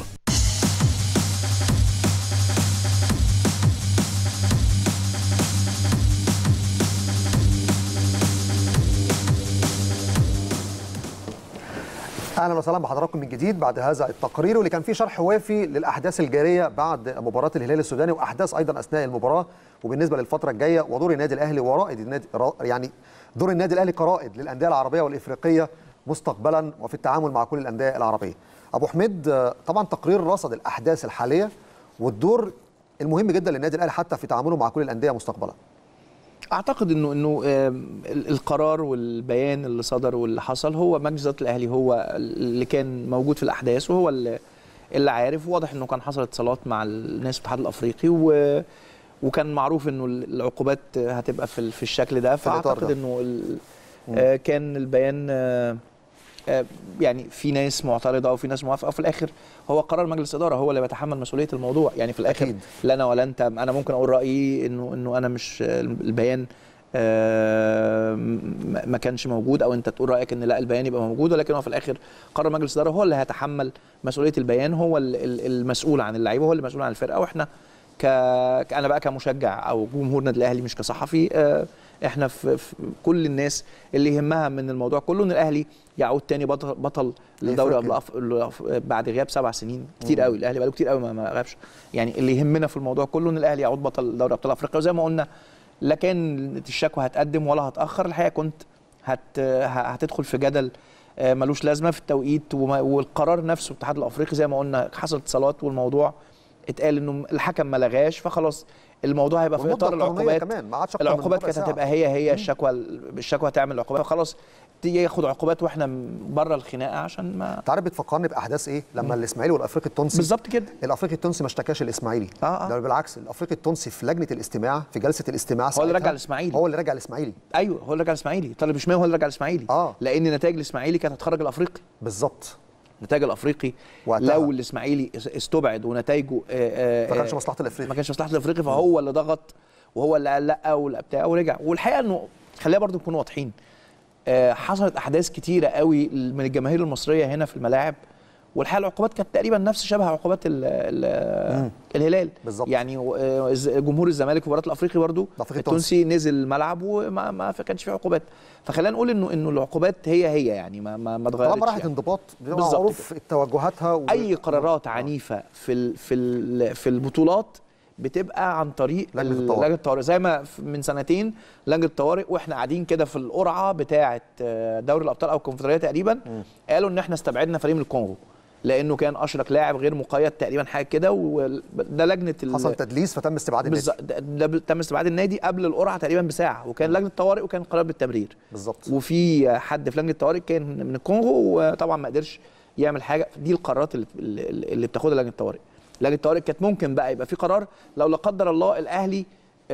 اهلا وسهلا بحضراتكم من جديد بعد هذا التقرير واللي كان فيه شرح وافي للاحداث الجاريه بعد مباراه الهلال السوداني واحداث ايضا اثناء المباراه وبالنسبه للفتره الجايه ودور النادي الاهلي ورائد النادي يعني دور النادي الاهلي كرائد للانديه العربيه والافريقيه مستقبلا وفي التعامل مع كل الانديه العربيه. ابو حميد طبعا تقرير رصد الاحداث الحاليه والدور المهم جدا للنادي الاهلي حتى في تعامله مع كل الانديه مستقبلا. اعتقد انه انه القرار والبيان اللي صدر واللي حصل هو مجلس اداره الاهلي هو اللي كان موجود في الاحداث وهو اللي, اللي عارف واضح انه كان حصل اتصالات مع الناس في الاتحاد الافريقي و وكان معروف انه العقوبات هتبقى في في الشكل ده فاعتقد انه كان البيان يعني في ناس معترضه وفي ناس موافقه وفي الاخر هو قرار مجلس اداره هو اللي بيتحمل مسؤوليه الموضوع يعني في الاخر أكيد. لا انا ولا انت انا ممكن اقول رايي انه انه انا مش البيان ما كانش موجود او انت تقول رايك ان لا البيان يبقى موجود ولكن هو في الاخر قرار مجلس الاداره هو اللي هيتحمل مسؤوليه البيان هو المسؤول عن اللعيبه هو المسؤول عن الفرقه واحنا ك انا بقى كمشجع او جمهور النادي الاهلي مش كصحفي احنا في, في كل الناس اللي يهمها من الموضوع كله ان الاهلي يعود تاني بطل, بطل للدوري بعد غياب سبع سنين كتير قوي الاهلي بقاله كتير قوي ما غابش يعني اللي يهمنا في الموضوع كله ان الاهلي يعود بطل دوري ابطال افريقيا وزي ما قلنا لا كان الشكوى هتقدم ولا هتاخر الحقيقه كنت هت هتدخل في جدل ملوش لازمه في التوقيت والقرار نفسه الاتحاد الافريقي زي ما قلنا حصل اتصالات والموضوع اتقال انه الحكم ما لغاش فخلاص الموضوع هيبقى في اطار العقوبات كمان ما عادش العقوبات كانت هتبقى هي هي الشكوى الشكوى تعمل عقوبات خلاص ياخد عقوبات واحنا بره الخناقه عشان ما انت عارف بتفكرني باحداث ايه لما الاسماعيلي والافريقي التونسي بالظبط كده الافريقي التونسي ما اشتكاش الاسماعيلي آه آه. ده بالعكس الافريقي التونسي في لجنه الاستماع في جلسه الاستماع هو اللي رجع الاسماعيلي هو اللي رجع الاسماعيلي ايوه هو اللي رجع الاسماعيلي طالب شماوي هو اللي رجع الاسماعيلي آه. لان نتائج الاسماعيلي كانت هتخرج الافريقي بالظبط النتائج الافريقي وقتها. لو الاسماعيلي اس- استبعد ونتائجه آه، آه، ما كانش آه، مصلحه الافريقي ما كانش مصلحه الافريقي فهو اللي ضغط وهو اللي قال لا ولا بتاع ورجع والحقيقه انه خلينا برضو نكون واضحين آه، حصلت احداث كتيره قوي من الجماهير المصريه هنا في الملاعب والحقيقه العقوبات كانت تقريبا نفس شبه عقوبات ال ال الهلال بالظبط. يعني آه، الز- جمهور الزمالك في مباراه الافريقي برضو الأفريقي التونسي نزل الملعب وما ما كانش فيه عقوبات فخلينا نقول انه انه العقوبات هي هي يعني ما ما, ما اتغيرتش طالما راحت يعني. انضباط بيبقى بالظبط معروف توجهاتها و... اي قرارات عنيفه في ال في ال في البطولات بتبقى عن طريق لجنة ال- الطوارئ. لجنه الطوارئ زي ما ف- من سنتين لجنه الطوارئ واحنا قاعدين كده في القرعه بتاعه آه، دوري الابطال او الكونفدراليه تقريبا قالوا ان احنا استبعدنا فريق من الكونغو لانه كان اشرك لاعب غير مقيد تقريبا حاجه كده وده لجنه ال- حصل تدليس فتم استبعاد النادي بالظبط ده- ده تم استبعاد النادي قبل القرعه تقريبا بساعه وكان لجنه الطوارئ وكان قرار بالتبرير بالظبط وفي حد في لجنه الطوارئ كان من الكونغو وطبعا ما قدرش يعمل حاجه دي القرارات اللي, اللي اللي بتاخدها لجنه الطوارئ لجنه الطوارئ كانت ممكن بقى يبقى في قرار لو لا قدر الله الاهلي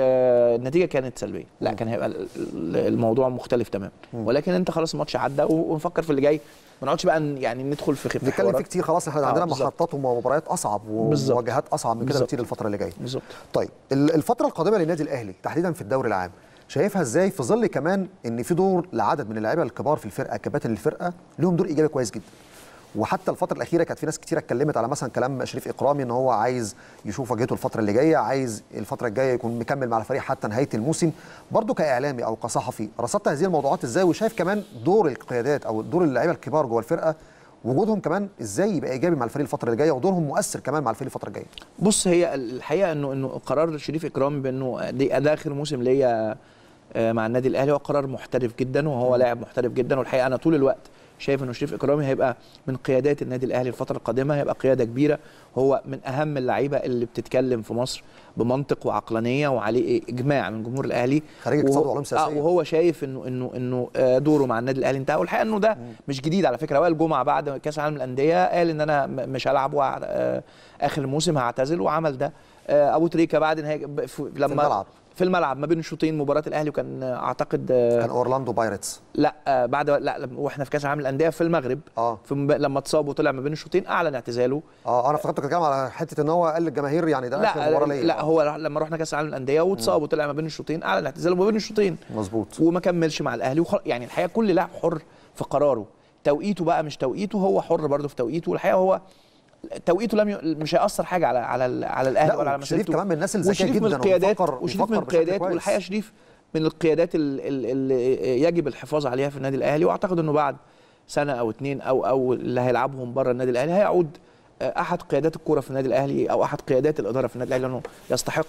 آه النتيجه كانت سلبيه لا كان هيبقى ال- ال- الموضوع مختلف تماما ولكن انت خلاص الماتش عدى و- ونفكر في اللي جاي ما نقعدش بقى ن- يعني ندخل في خف نتكلم فيه كتير خلاص احنا آه، عندنا بالظبط. محطات ومباريات اصعب بالظبط. ومواجهات اصعب من كده بالظبط. بكتير الفتره اللي جايه بالظبط طيب ال- الفتره القادمه للنادي الاهلي تحديدا في الدوري العام شايفها ازاي في ظل كمان ان في دور لعدد من اللعيبه الكبار في الفرقه كباتن الفرقه لهم دور ايجابي كويس جدا وحتى الفتره الاخيره كانت في ناس كتير اتكلمت على مثلا كلام شريف اكرامي ان هو عايز يشوف واجهته الفتره اللي جايه عايز الفتره الجايه يكون مكمل مع الفريق حتى نهايه الموسم برضه كاعلامي او كصحفي رصدت هذه الموضوعات ازاي وشايف كمان دور القيادات او دور اللعيبه الكبار جوه الفرقه وجودهم كمان ازاي يبقى ايجابي مع الفريق الفتره اللي جايه ودورهم مؤثر كمان مع الفريق الفتره الجايه بص هي الحقيقه انه انه قرار شريف اكرامي بانه دي ده اخر موسم ليا آه، مع النادي الاهلي هو قرار محترف جدا وهو لاعب محترف جدا والحقيقه انا طول الوقت شايف انه شريف اكرامي هيبقى من قيادات النادي الاهلي الفتره القادمه هيبقى قياده كبيره هو من اهم اللعيبه اللي بتتكلم في مصر بمنطق وعقلانيه وعليه اجماع من جمهور الاهلي خريج اقتصاد وهو- وعلوم سياسية. آه وهو شايف انه انه انه آه، دوره مع النادي الاهلي انتهى والحقيقه انه ده مش جديد على فكره وائل جمعه بعد كاس العالم للانديه قال ان انا م- مش هلعب وع- آه، اخر الموسم هعتزل وعمل ده آه، ابو تريكه بعد نهايه ب- في- لما الملعب. في الملعب ما بين الشوطين مباراه الاهلي وكان آه، اعتقد آه، كان اورلاندو بايرتس لا آه، بعد لا لما- واحنا في كاس العالم للانديه في المغرب اه في مب- لما اتصاب وطلع ما بين الشوطين اعلن اعتزاله اه انا افتكرت كلام على حته ان هو قال للجماهير يعني ده اخر مباراه لا ليا لا هو لما رحنا كاس العالم للانديه واتصاب وطلع ما بين الشوطين اعلن اعتزاله ما بين الشوطين مظبوط وما كملش مع الاهلي وخل... يعني الحقيقه كل لاعب حر في قراره توقيته بقى مش توقيته هو حر برضه في توقيته والحقيقه هو توقيته لم ي... مش هيأثر حاجه على على ال- على الاهلي ولا لا على وشريف مسيرته كمان من الناس الذكيه وشريف جدا من القيادات وبيفكر- وشريف بيفكر من بشكل القيادات كويس. والحقيقه شريف من القيادات ال- ال- اللي يجب الحفاظ عليها في النادي الاهلي واعتقد انه بعد سنه او اتنين او او اللي هيلعبهم بره النادي الاهلي هيعود آه، احد قيادات الكوره في النادي الاهلي او احد قيادات الاداره في النادي الاهلي لانه يستحق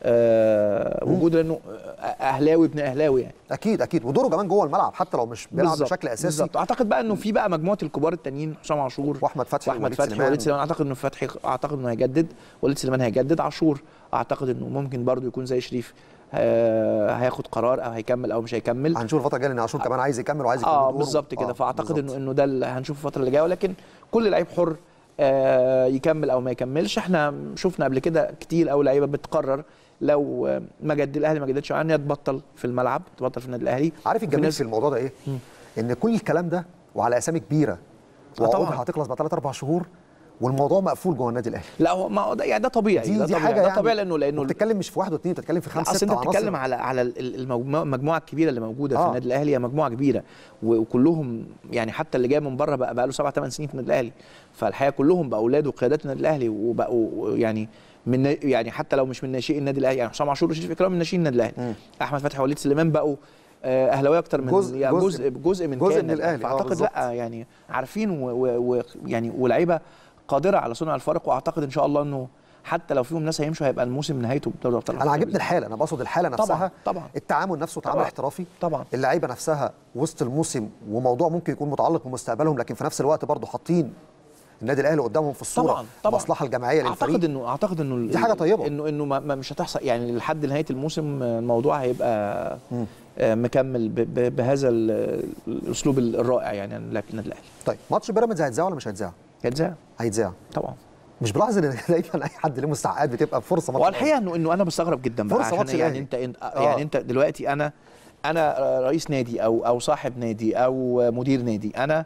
آه، وجود لانه آه، اهلاوي ابن اهلاوي يعني اكيد اكيد ودوره كمان جوه الملعب حتى لو مش بيلعب بالظبط، بشكل اساسي بالظبط اعتقد بقى انه في بقى مجموعه الكبار التانيين حسام عاشور واحمد فتحي واحمد ووليد فتحي سليمان. ووليد سليمان اعتقد انه فتحي اعتقد انه هيجدد وليد سليمان هيجدد عاشور اعتقد انه ممكن برضو يكون زي شريف آه، هياخد قرار او هيكمل او مش هيكمل هنشوف الفتره الجايه لان عاشور كمان عايز يكمل وعايز يكون له اه دور. بالظبط كده آه، فاعتقد بالظبط. انه انه ده اللي هنشوفه الفتره اللي جايه ولكن كل لعيب حر آه يكمل او ما يكملش احنا شفنا قبل كده كتير قوي لعيبه بتقرر لو آه، ما جد الاهلي ما جددش عنها تبطل في الملعب تبطل في النادي الاهلي عارف وفي الجميل ناس- في الموضوع ده ايه؟ ان كل الكلام ده وعلى اسامي كبيره آه، طبعاً. وعقودها هتخلص بعد ثلاث اربع شهور والموضوع مقفول جوه النادي الاهلي لا هو ما هو ده يعني ده طبيعي دي ده دي طبيعي حاجه ده يعني طبيعي لانه لانه بتتكلم مش في واحد واثنين بتتكلم في لا خمسه اصل سته انت عناصر بتتكلم على على ال- المجموعه المجموعه الكبيره اللي موجوده في آه. النادي الاهلي هي مجموعه كبيره و- وكلهم يعني حتى اللي جاي من بره بقى بقى له سبع ثمان سنين في النادي الاهلي فالحقيقه كلهم بقوا اولاد وقيادات النادي الاهلي وبقوا يعني من يعني حتى لو مش من ناشئين النادي الاهلي يعني حسام عاشور وشريف اكرام من ناشئين النادي الاهلي احمد فتحي ووليد سليمان بقوا آه، اهلاويه اكتر من جزء- يعني جزء- جزء جزء من جزء كيان من الأهلي، آه، فاعتقد بالظبط. لا يعني عارفين ويعني ولاعيبه قادره على صنع الفارق واعتقد ان شاء الله انه حتى لو فيهم ناس هيمشوا هيبقى الموسم نهايته بدوري ابطال انا أفريقيا عاجبني بإذن الحاله انا بقصد الحاله نفسها طبعاً. التعامل نفسه تعامل طبعاً. احترافي طبعاً. اللعيبه نفسها وسط الموسم وموضوع ممكن يكون متعلق بمستقبلهم لكن في نفس الوقت برضه حاطين النادي الاهلي قدامهم في الصوره طبعا طبعا المصلحه الجماعيه للفريق اعتقد انه اعتقد انه ال- دي حاجة طيبة. انه انه ما ما- مش هتحصل يعني لحد نهايه الموسم الموضوع هيبقى آه، مكمل ب- ب- بهذا ال- الاسلوب الرائع يعني عن لعب النادي الاهلي طيب ماتش بيراميدز هيتذاع ولا مش هيتذاع؟ هيتذاع هيتذاع طبعا مش بلاحظ ان دايما اي حد له مستحقات بتبقى فرصه ماتش والحقيقه انه انه انا بستغرب جدا بقى فرصة عشان ماتش يعني الأهلي. انت انت- آه. يعني انت دلوقتي انا انا رئيس نادي او او صاحب نادي او مدير نادي انا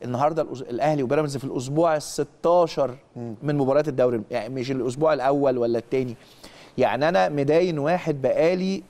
النهارده الأس- الاهلي وبيراميدز في الاسبوع ال 16 من مباريات الدوري يعني مش الاسبوع الاول ولا الثاني يعني انا مداين واحد بقالي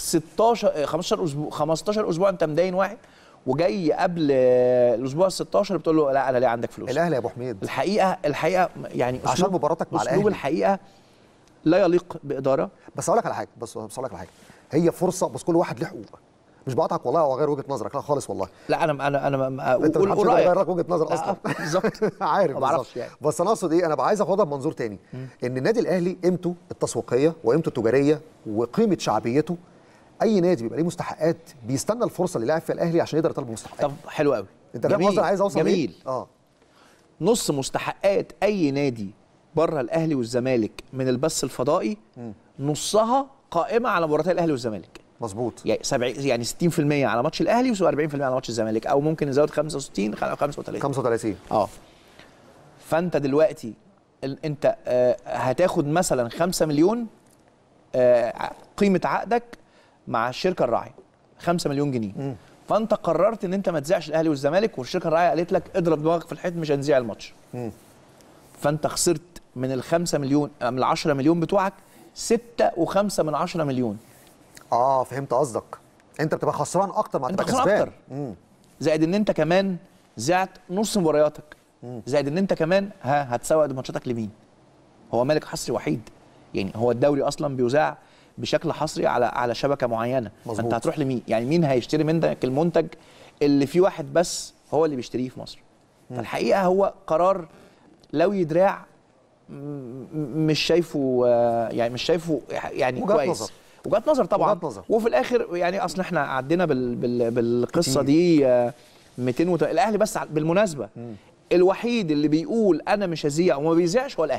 16 15 اسبوع 15 اسبوع انت مداين واحد وجاي قبل آه، الاسبوع ال 16 بتقول له لا انا ليه عندك فلوس الاهلي يا ابو حميد الحقيقه الحقيقه يعني عشان أسلوب- مباراتك مع اسلوب الأهلي. الحقيقه لا يليق باداره بس اقول لك على حاجه بس بس اقول لك على حاجه هي فرصه بس كل واحد له حقوق مش بقطعك والله او غير وجهه نظرك لا خالص والله لا انا انا انا ما- انت قول- مش قول غير رأيك. لك وجهه نظر لا، اصلا بالظبط عارف ما بعرفش بالظبط. يعني. بس انا اقصد ايه انا بقى عايز اخدها بمنظور تاني ان النادي الاهلي قيمته التسويقيه وقيمته التجاريه وقيمه شعبيته اي نادي بيبقى ليه مستحقات بيستنى الفرصه اللي لاعب فيها الاهلي عشان يقدر يطلب مستحقات طب حلو قوي انت فاهم قصدي انا عايز اوصل جميل ايه اه نص مستحقات اي نادي بره الاهلي والزمالك من البث الفضائي نصها قائمه على مباراتي الاهلي والزمالك مظبوط يعني 70 يعني 60% على ماتش الاهلي و40% على ماتش الزمالك او ممكن نزود 65 او 35 35 اه فانت دلوقتي ال- انت آه، هتاخد مثلا 5 مليون آه، قيمه عقدك مع الشركه الراعيه 5 مليون جنيه فانت قررت ان انت ما تذيعش الاهلي والزمالك والشركه الراعيه قالت لك اضرب دماغك في الحيط مش هنذيع الماتش فانت خسرت من ال 5 مليون آه، من ال 10 مليون بتوعك 6 و5 من 10 مليون اه فهمت قصدك انت بتبقى خسران اكتر ما انت تبقى خسران كسبان اكتر زائد ان انت كمان ذعت نص مبارياتك زائد ان انت كمان ها هتسوق ماتشاتك لمين هو مالك حصري وحيد يعني هو الدوري اصلا بيذاع بشكل حصري على على شبكه معينه مظبوط. فانت هتروح لمين يعني مين هيشتري منك المنتج اللي فيه واحد بس هو اللي بيشتريه في مصر فالحقيقه هو قرار لو يدراع م- م- مش شايفه آه، يعني مش شايفه يعني وجهة كويس نظر. وجهات نظر طبعا وجهات نظر. وفي الاخر يعني اصل احنا عدينا بال بال بالقصه كتير. دي آه، 200 وت... الاهلي بس ع- بالمناسبه الوحيد اللي بيقول انا مش هذيع وما بيذيعش هو الاهلي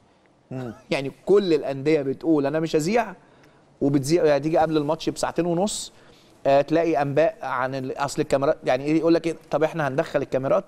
يعني كل الانديه بتقول انا مش هذيع وبتذيع يعني تيجي قبل الماتش بساعتين ونص آه تلاقي انباء عن ال- اصل الكاميرات يعني ايه يقول لك إيه طب احنا هندخل الكاميرات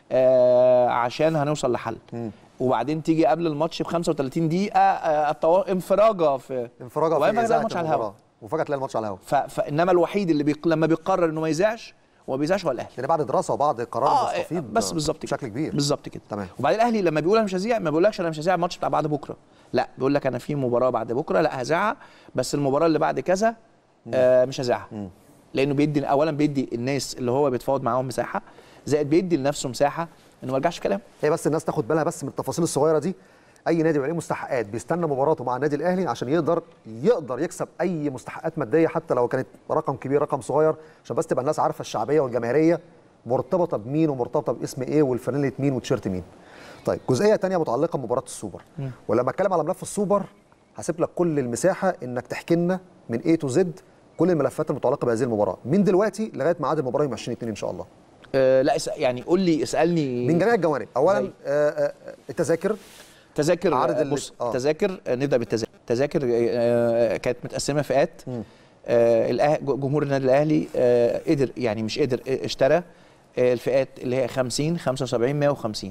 آه عشان هنوصل لحل وبعدين تيجي قبل الماتش ب 35 دقيقه آه الطوا- انفراجه في انفراجه وبعدين في تلاقي إذاعة الماتش على الهواء المباراة. وفجاه تلاقي الماتش على الهواء ف... فانما الوحيد اللي بيق... لما بيقرر انه ما يذيعش وما بيذيعش هو الاهلي يعني بعد دراسه وبعد قرار اه مستفيض بس بالظبط كده بشكل كبير بالظبط كده تمام. وبعدين الاهلي لما بيقول انا مش هذيع ما بيقولكش انا مش هذيع الماتش بتاع بعد بكره لا بيقول لك انا في مباراه بعد بكره لا هذيعها بس المباراه اللي بعد كذا آه مش هذيعها لانه بيدي اولا بيدي الناس اللي هو بيتفاوض معاهم مساحه زائد بيدي لنفسه مساحه انه ما يرجعش في كلام هي بس الناس تاخد بالها بس من التفاصيل الصغيره دي اي نادي بيبقى ليه مستحقات بيستنى مباراته مع النادي الاهلي عشان يقدر يقدر يكسب اي مستحقات ماديه حتى لو كانت رقم كبير رقم صغير عشان بس تبقى الناس عارفه الشعبيه والجماهيريه مرتبطه بمين ومرتبطه باسم ايه والفانيله مين وتيشيرت مين طيب جزئيه تانية متعلقه بمباراه السوبر ولما اتكلم على ملف السوبر هسيب لك كل المساحه انك تحكي لنا من اي تو زد كل الملفات المتعلقه بهذه المباراه من دلوقتي لغايه ميعاد المباراه يوم 20 2 ان شاء الله آه لا اس- يعني قول لي اسالني من جميع الجوانب اولا زي. آه، آه، التذاكر تذاكر عدد آه، اللي- بص آه. تذاكر آه، نبدا بالتذاكر تذاكر آه، كانت متقسمه فئات آه، الأه- جمهور النادي الاهلي آه، قدر يعني مش قدر آه، اشترى آه، الفئات اللي هي 50 75 150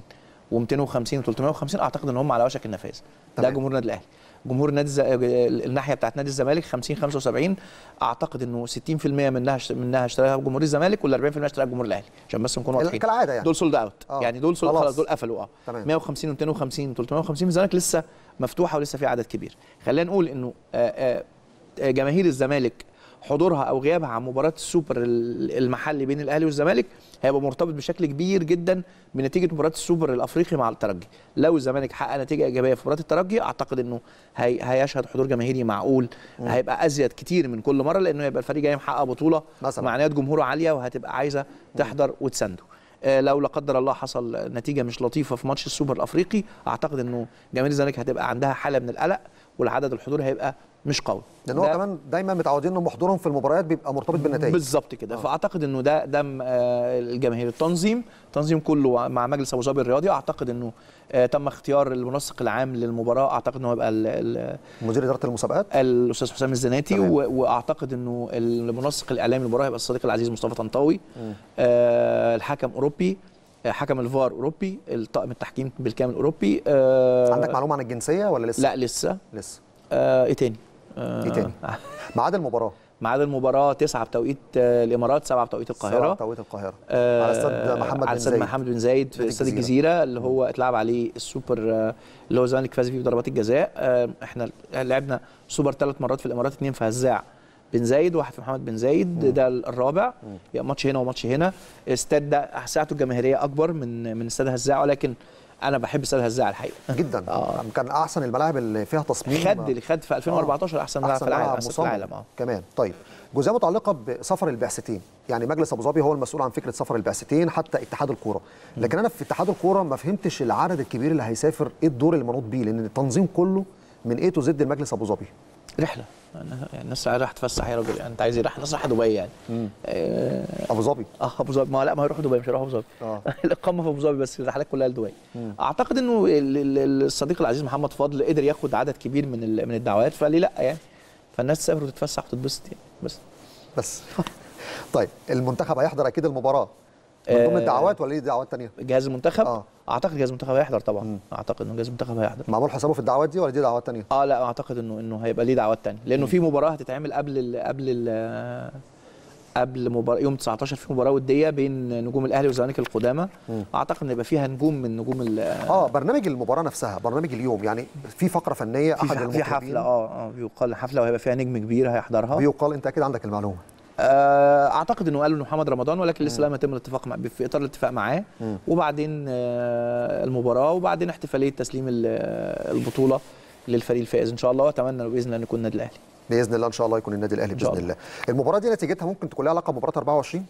و250 و350 اعتقد ان هم على وشك النفاذ ده تمام. جمهور النادي الاهلي جمهور النادي الز... الناحيه بتاعت نادي الزمالك 50 75 اعتقد انه 60% منها اشت- منها اشتراها جمهور الزمالك وال 40% اشتراها جمهور الاهلي عشان بس نكون واضحين كالعادة يعني. دول سولد اوت آه. يعني دول سولد خلاص. خلاص دول قفلوا اه تمام. 150 و250 350 الزمالك لسه مفتوحه ولسه في عدد كبير خلينا نقول انه آه، آه، جماهير الزمالك حضورها او غيابها عن مباراه السوبر ال- المحلي بين الاهلي والزمالك هيبقى مرتبط بشكل كبير جدا بنتيجه مباراه السوبر الافريقي مع الترجي لو الزمالك حقق نتيجه ايجابيه في مباراه الترجي اعتقد انه هي هيشهد حضور جماهيري معقول هيبقى ازيد كتير من كل مره لانه هيبقى الفريق جاي محقق بطوله مثلاً. معنويات جمهوره عاليه وهتبقى عايزه تحضر وتسنده آه، لو لا قدر الله حصل نتيجه مش لطيفه في ماتش السوبر الافريقي اعتقد انه جماهير الزمالك هتبقى عندها حاله من القلق والعدد الحضور هيبقى مش قوي لان هو ده- كمان دايما متعودين ان حضورهم في المباريات بيبقى مرتبط بالنتائج بالظبط كده فاعتقد انه ده ده م- آه، الجماهير التنظيم التنظيم كله مع مجلس ابو ظبي الرياضي اعتقد انه آه، تم اختيار المنسق العام للمباراه اعتقد انه هيبقى ال- ال- مدير اداره المسابقات الاستاذ حسام الزناتي تمام. و- واعتقد انه المنسق الاعلامي للمباراه هيبقى الصديق العزيز مصطفى طنطاوي آه الحكم اوروبي آه، حكم الفار اوروبي الطاقم التحكيم بالكامل اوروبي آه عندك معلومه عن الجنسيه ولا لسه لا لسه لسه آه ايه تاني آه ايه تاني ميعاد المباراه ميعاد المباراه 9 بتوقيت آه، الامارات 7 بتوقيت سبعة القاهره توقيت القاهره آه، على استاد محمد على بن استاد زايد محمد بن زايد في نادي استاد الجزيرة. الجزيره اللي هو اتلعب عليه السوبر آه، اللي هو الزمالك فاز فيه بضربات الجزاء آه، احنا لعبنا سوبر ثلاث مرات في الامارات اثنين في هزاع بن زايد واحد في محمد بن زايد ده الرابع يعني ماتش هنا وماتش هنا استاد ده ساعته الجماهيريه اكبر من من استاد هزاع ولكن انا بحب استاد هزاع الحقيقه جدا آه. كان احسن الملاعب اللي فيها تصميم خد خد في 2014 احسن ملعب في العالم أحسن في مصمم. العالم اه كمان طيب جزئيه متعلقه بسفر البعثتين يعني مجلس ابو ظبي هو المسؤول عن فكره سفر البعثتين حتى اتحاد الكوره لكن انا في اتحاد الكوره ما فهمتش العدد الكبير اللي هيسافر ايه الدور اللي منوط بيه لان التنظيم كله من ايه تو زد المجلس ابو ظبي رحله أنا- يعني الناس رايحه تفسح يا راجل يعني انت عايز إيه؟ رايح الناس رايحه دبي يعني آه، ابو ظبي اه ابو ظبي ما لا ما هيروحوا دبي مش هيروحوا ابو ظبي آه. الاقامه في ابو ظبي بس الرحلات كلها لدبي اعتقد انه ال- ال- الصديق العزيز محمد فضل قدر ياخد عدد كبير من ال- من الدعوات فليه لا يعني فالناس تسافر وتتفسح وتتبسط يعني بس بس طيب المنتخب هيحضر اكيد المباراه من ضمن آه. الدعوات ولا ليه دعوات تانية جهاز المنتخب آه. اعتقد جهاز المنتخب هيحضر طبعا اعتقد انه جهاز المنتخب هيحضر معمول حسابه في الدعوات دي ولا دي دعوات تانية اه لا اعتقد انه انه هيبقى ليه دعوات تانية لانه في مباراه هتتعمل قبل ال قبل ال قبل مباراه يوم 19 في مباراه وديه بين نجوم الاهلي والزمالك القدامى اعتقد ان يبقى فيها نجوم من نجوم ال- اه برنامج المباراه نفسها برنامج اليوم يعني في فقره فنيه في احد في المطربين حفله اه اه بيقال حفله وهيبقى فيها نجم كبير هيحضرها بيقال انت اكيد عندك المعلومه آه اعتقد انه قالوا انه محمد رمضان ولكن لسه لم يتم الاتفاق مع في اطار الاتفاق معاه وبعدين آه المباراه وبعدين احتفاليه تسليم ال- البطوله للفريق الفائز ان شاء الله واتمنى باذن الله ان يكون النادي الاهلي باذن الله ان شاء الله يكون النادي الاهلي إن شاء باذن الله المباراه دي نتيجتها ممكن تكون لها علاقه بمباراه 24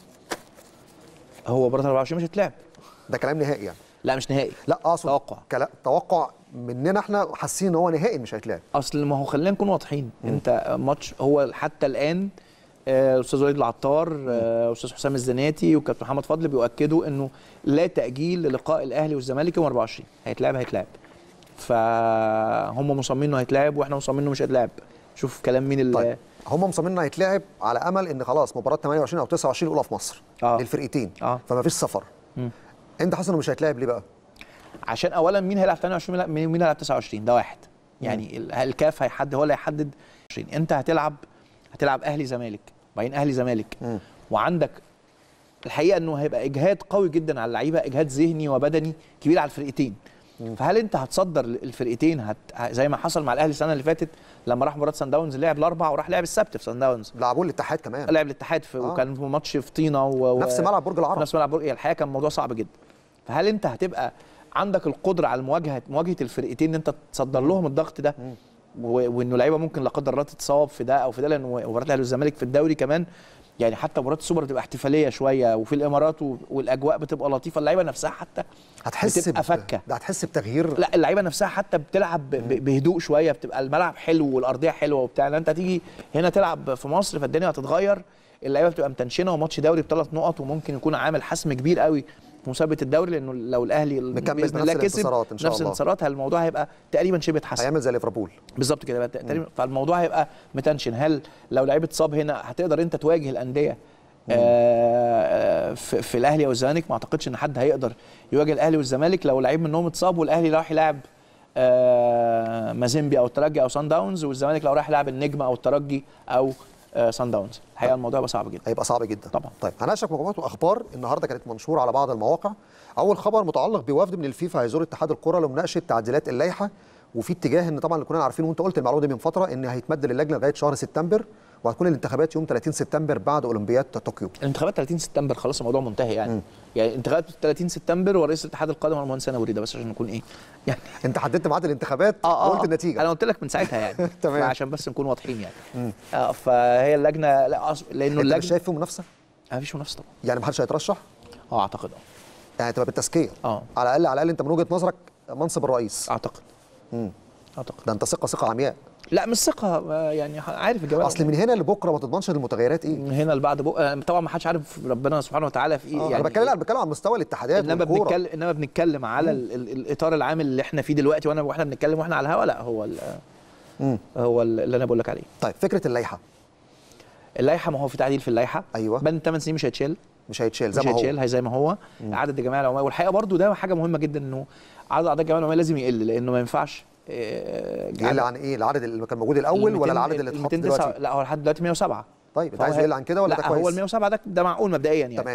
هو مباراه 24 مش هتلعب ده كلام نهائي يعني لا مش نهائي لا اقصد توقع. كلا توقع مننا احنا حاسين ان هو نهائي مش هيتلعب اصل ما هو خلينا نكون واضحين انت ماتش هو حتى الان آه، الاستاذ وليد العطار آه، استاذ حسام الزناتي وكابتن محمد فضل بيؤكدوا انه لا تاجيل للقاء الاهلي والزمالك يوم 24 هيتلعب هيتلعب فهم مصممين انه هيتلعب واحنا مصممين انه مش هيتلعب شوف كلام مين اللي طيب هم مصممين انه هيتلعب على امل ان خلاص مباراه 28 او 29 الاولى في مصر آه. للفرقتين آه. فما فيش سفر انت حاسس انه مش هيتلعب ليه بقى عشان اولا مين هيلعب 28 لا، مين مين هيلعب 29 ده واحد يعني ال- الكاف هيحدد هو اللي هيحدد 20 انت هتلعب هتلعب اهلي زمالك وبعدين اهلي زمالك وعندك الحقيقه انه هيبقى اجهاد قوي جدا على اللعيبه اجهاد ذهني وبدني كبير على الفرقتين فهل انت هتصدر الفرقتين هت... زي ما حصل مع الاهلي السنه اللي فاتت لما راح مباراه سان داونز لعب الاربع وراح لعب السبت في سان داونز لعبوا الاتحاد كمان لعب الاتحاد في آه. وكان في ماتش في طينه و... نفس ملعب برج العرب. نفس ملعب برج الحقيقه كان الموضوع صعب جدا فهل انت هتبقى عندك القدره على المواجهه مواجهه الفرقتين ان انت تصدر لهم الضغط ده و... وانه لعيبه ممكن لا قدر الله تتصاب في ده او في ده لان مباراه الاهلي والزمالك في الدوري كمان يعني حتى مباراه السوبر بتبقى احتفاليه شويه وفي الامارات و... والاجواء بتبقى لطيفه اللعيبه نفسها حتى هتحس بتبقى ب- فكه ده هتحس بتغيير لا اللعيبه نفسها حتى بتلعب ب- ب- بهدوء شويه بتبقى الملعب حلو والارضيه حلوه وبتاع لان انت هتيجي هنا تلعب في مصر فالدنيا هتتغير اللعيبه بتبقى متنشنه وماتش دوري بثلاث نقط وممكن يكون عامل حسم كبير قوي في مسابقه الدوري لانه لو الاهلي مكمل باذن بنفس الله كسب الانتصارات إن شاء نفس الله. الانتصارات الموضوع هيبقى تقريبا شبه اتحسن هيعمل زي ليفربول بالظبط كده بقى تقريبا فالموضوع هيبقى متنشن هل لو لعيب اتصاب هنا هتقدر انت تواجه الانديه آه في, في الاهلي او الزمالك ما اعتقدش ان حد هيقدر يواجه الاهلي والزمالك لو لعيب منهم اتصاب والاهلي راح يلعب آه مازيمبي او الترجي او سان داونز والزمالك لو راح يلعب النجم او الترجي او آه سان داونز الحقيقه الموضوع هيبقى صعب جدا هيبقى صعب جدا طبعا. طيب هناقشك مجموعه اخبار النهارده كانت منشوره على بعض المواقع اول خبر متعلق بوفد من الفيفا هيزور اتحاد الكره لمناقشه تعديلات اللائحه وفي اتجاه ان طبعا اللي كنا عارفين وانت قلت المعلومه دي من فتره ان هيتمد للجنه لغايه شهر سبتمبر وهتكون الانتخابات يوم 30 سبتمبر بعد اولمبياد طوكيو الانتخابات 30 سبتمبر خلاص الموضوع منتهي يعني يعني انتخابات 30 سبتمبر ورئيس الاتحاد القادم هو المهندس سنه وريده بس عشان نكون ايه يعني انت حددت ميعاد الانتخابات اه اه وقلت آه. النتيجه انا قلت لك من ساعتها يعني تمام. عشان بس نكون واضحين يعني آه فهي اللجنه لا أص... لانه انت مش اللجنه شايف فيه منافسه ما فيش منافسه طبعا يعني محدش هيترشح اه اعتقد اه يعني تبقى بالتزكيه اه على الاقل على الاقل انت من وجهه نظرك منصب الرئيس اعتقد اعتقد ده انت ثقه ثقه عمياء لا مش ثقه آه، يعني عارف الجواب اصل من هنا لبكره ما تضمنش المتغيرات ايه من هنا لبعد بق... آه، طبعا ما حدش عارف ربنا سبحانه وتعالى في ايه آه يعني انا بتكلم لا، انا بتكلم عن مستوى الاتحادات انما والكوره بنتكلم انما بنتكلم على ال... ال... الاطار العام اللي احنا فيه دلوقتي وانا واحنا بنتكلم واحنا على الهواء لا هو ال... هو ال- اللي انا بقول لك عليه طيب فكره اللائحه اللائحه ما هو في تعديل في اللائحه أيوة. بند 8 سنين مش هيتشال مش هيتشال زي مش ما هو هيتشال هي زي ما هو عدد الجمعيه العموميه والحقيقه برضو ده حاجه مهمه جدا انه عدد اعضاء الجمعيه العموميه لازم يقل لانه ما ينفعش آه، يقل عن ايه العدد اللي كان موجود الاول ولا العدد اللي اتحط 209 دلوقتي لا هو لحد دلوقتي 107 طيب انت فهو عايز هي- يقل عن كده ولا لا ده كويس هو ال 107 ده ده معقول مبدئيا يعني تمام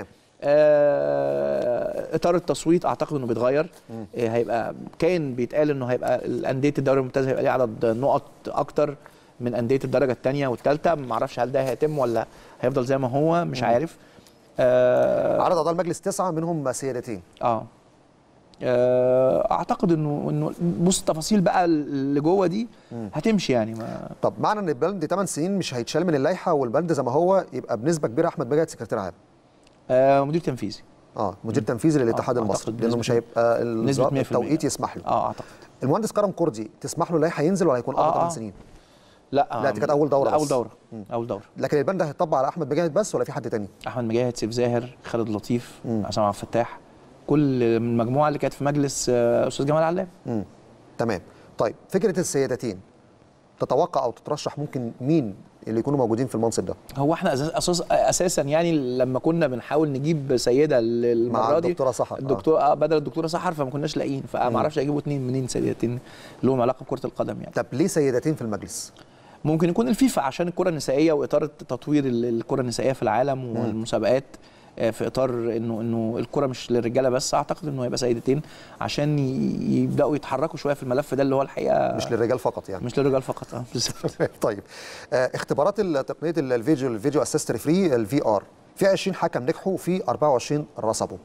آه، اطار التصويت اعتقد انه بيتغير آه، هيبقى كان بيتقال انه هيبقى انديه الدوري الممتاز هيبقى ليه عدد نقط اكتر من انديه الدرجه الثانيه والثالثه ما اعرفش هل ده هيتم ولا هيفضل زي ما هو مش عارف اه, عدد اعضاء المجلس تسعه منهم سيادتين آه. آه، اعتقد انه انه بص التفاصيل بقى اللي جوه دي هتمشي يعني ما طب معنى ان البند 8 سنين مش هيتشال من اللائحه والبند زي ما هو يبقى بنسبه كبيره احمد مجاهد سكرتير عام آه، مدير تنفيذي اه مدير تنفيذي للاتحاد آه، المصري أعتقد لانه بنسبة- مش هيبقى بنسبة 100% التوقيت يسمح له اه اعتقد المهندس كرم كردي تسمح له اللائحه ينزل ولا هيكون قضى آه، 8 آه. سنين لا لا، دي كانت أول دورة لا، اول بس. دوره اول دوره لكن البند ده هيطبق على احمد مجاهد بس ولا في حد تاني احمد مجاهد سيف زاهر خالد لطيف عصام عبد الفتاح كل من المجموعه اللي كانت في مجلس آه، استاذ جمال علام امم تمام طيب فكره السيادتين تتوقع او تترشح ممكن مين اللي يكونوا موجودين في المنصب ده هو احنا أساس أساس اساسا يعني لما كنا بنحاول نجيب سيده ل- مع المره دي الدكتوره سحر آه. الدكتور آه. بدل الدكتوره سحر فما كناش لاقيين فما اعرفش اجيبوا اتنين منين سيدتين لهم علاقه بكره القدم يعني طب ليه سيدتين في المجلس ممكن يكون الفيفا عشان الكره النسائيه واطار تطوير ال- الكره النسائيه في العالم والمسابقات آه، في اطار انه انه الكره مش للرجاله بس اعتقد انه هيبقى سيدتين عشان ي- يبداوا يتحركوا شويه في الملف ده اللي هو الحقيقه مش للرجال فقط يعني مش للرجال فقط اه بالظبط طيب آه اختبارات ال- تقنيه ال- الفيديو الفيديو اسيست ريفري الفي ار في 20 حكم نجحوا وفي 24 رسبوا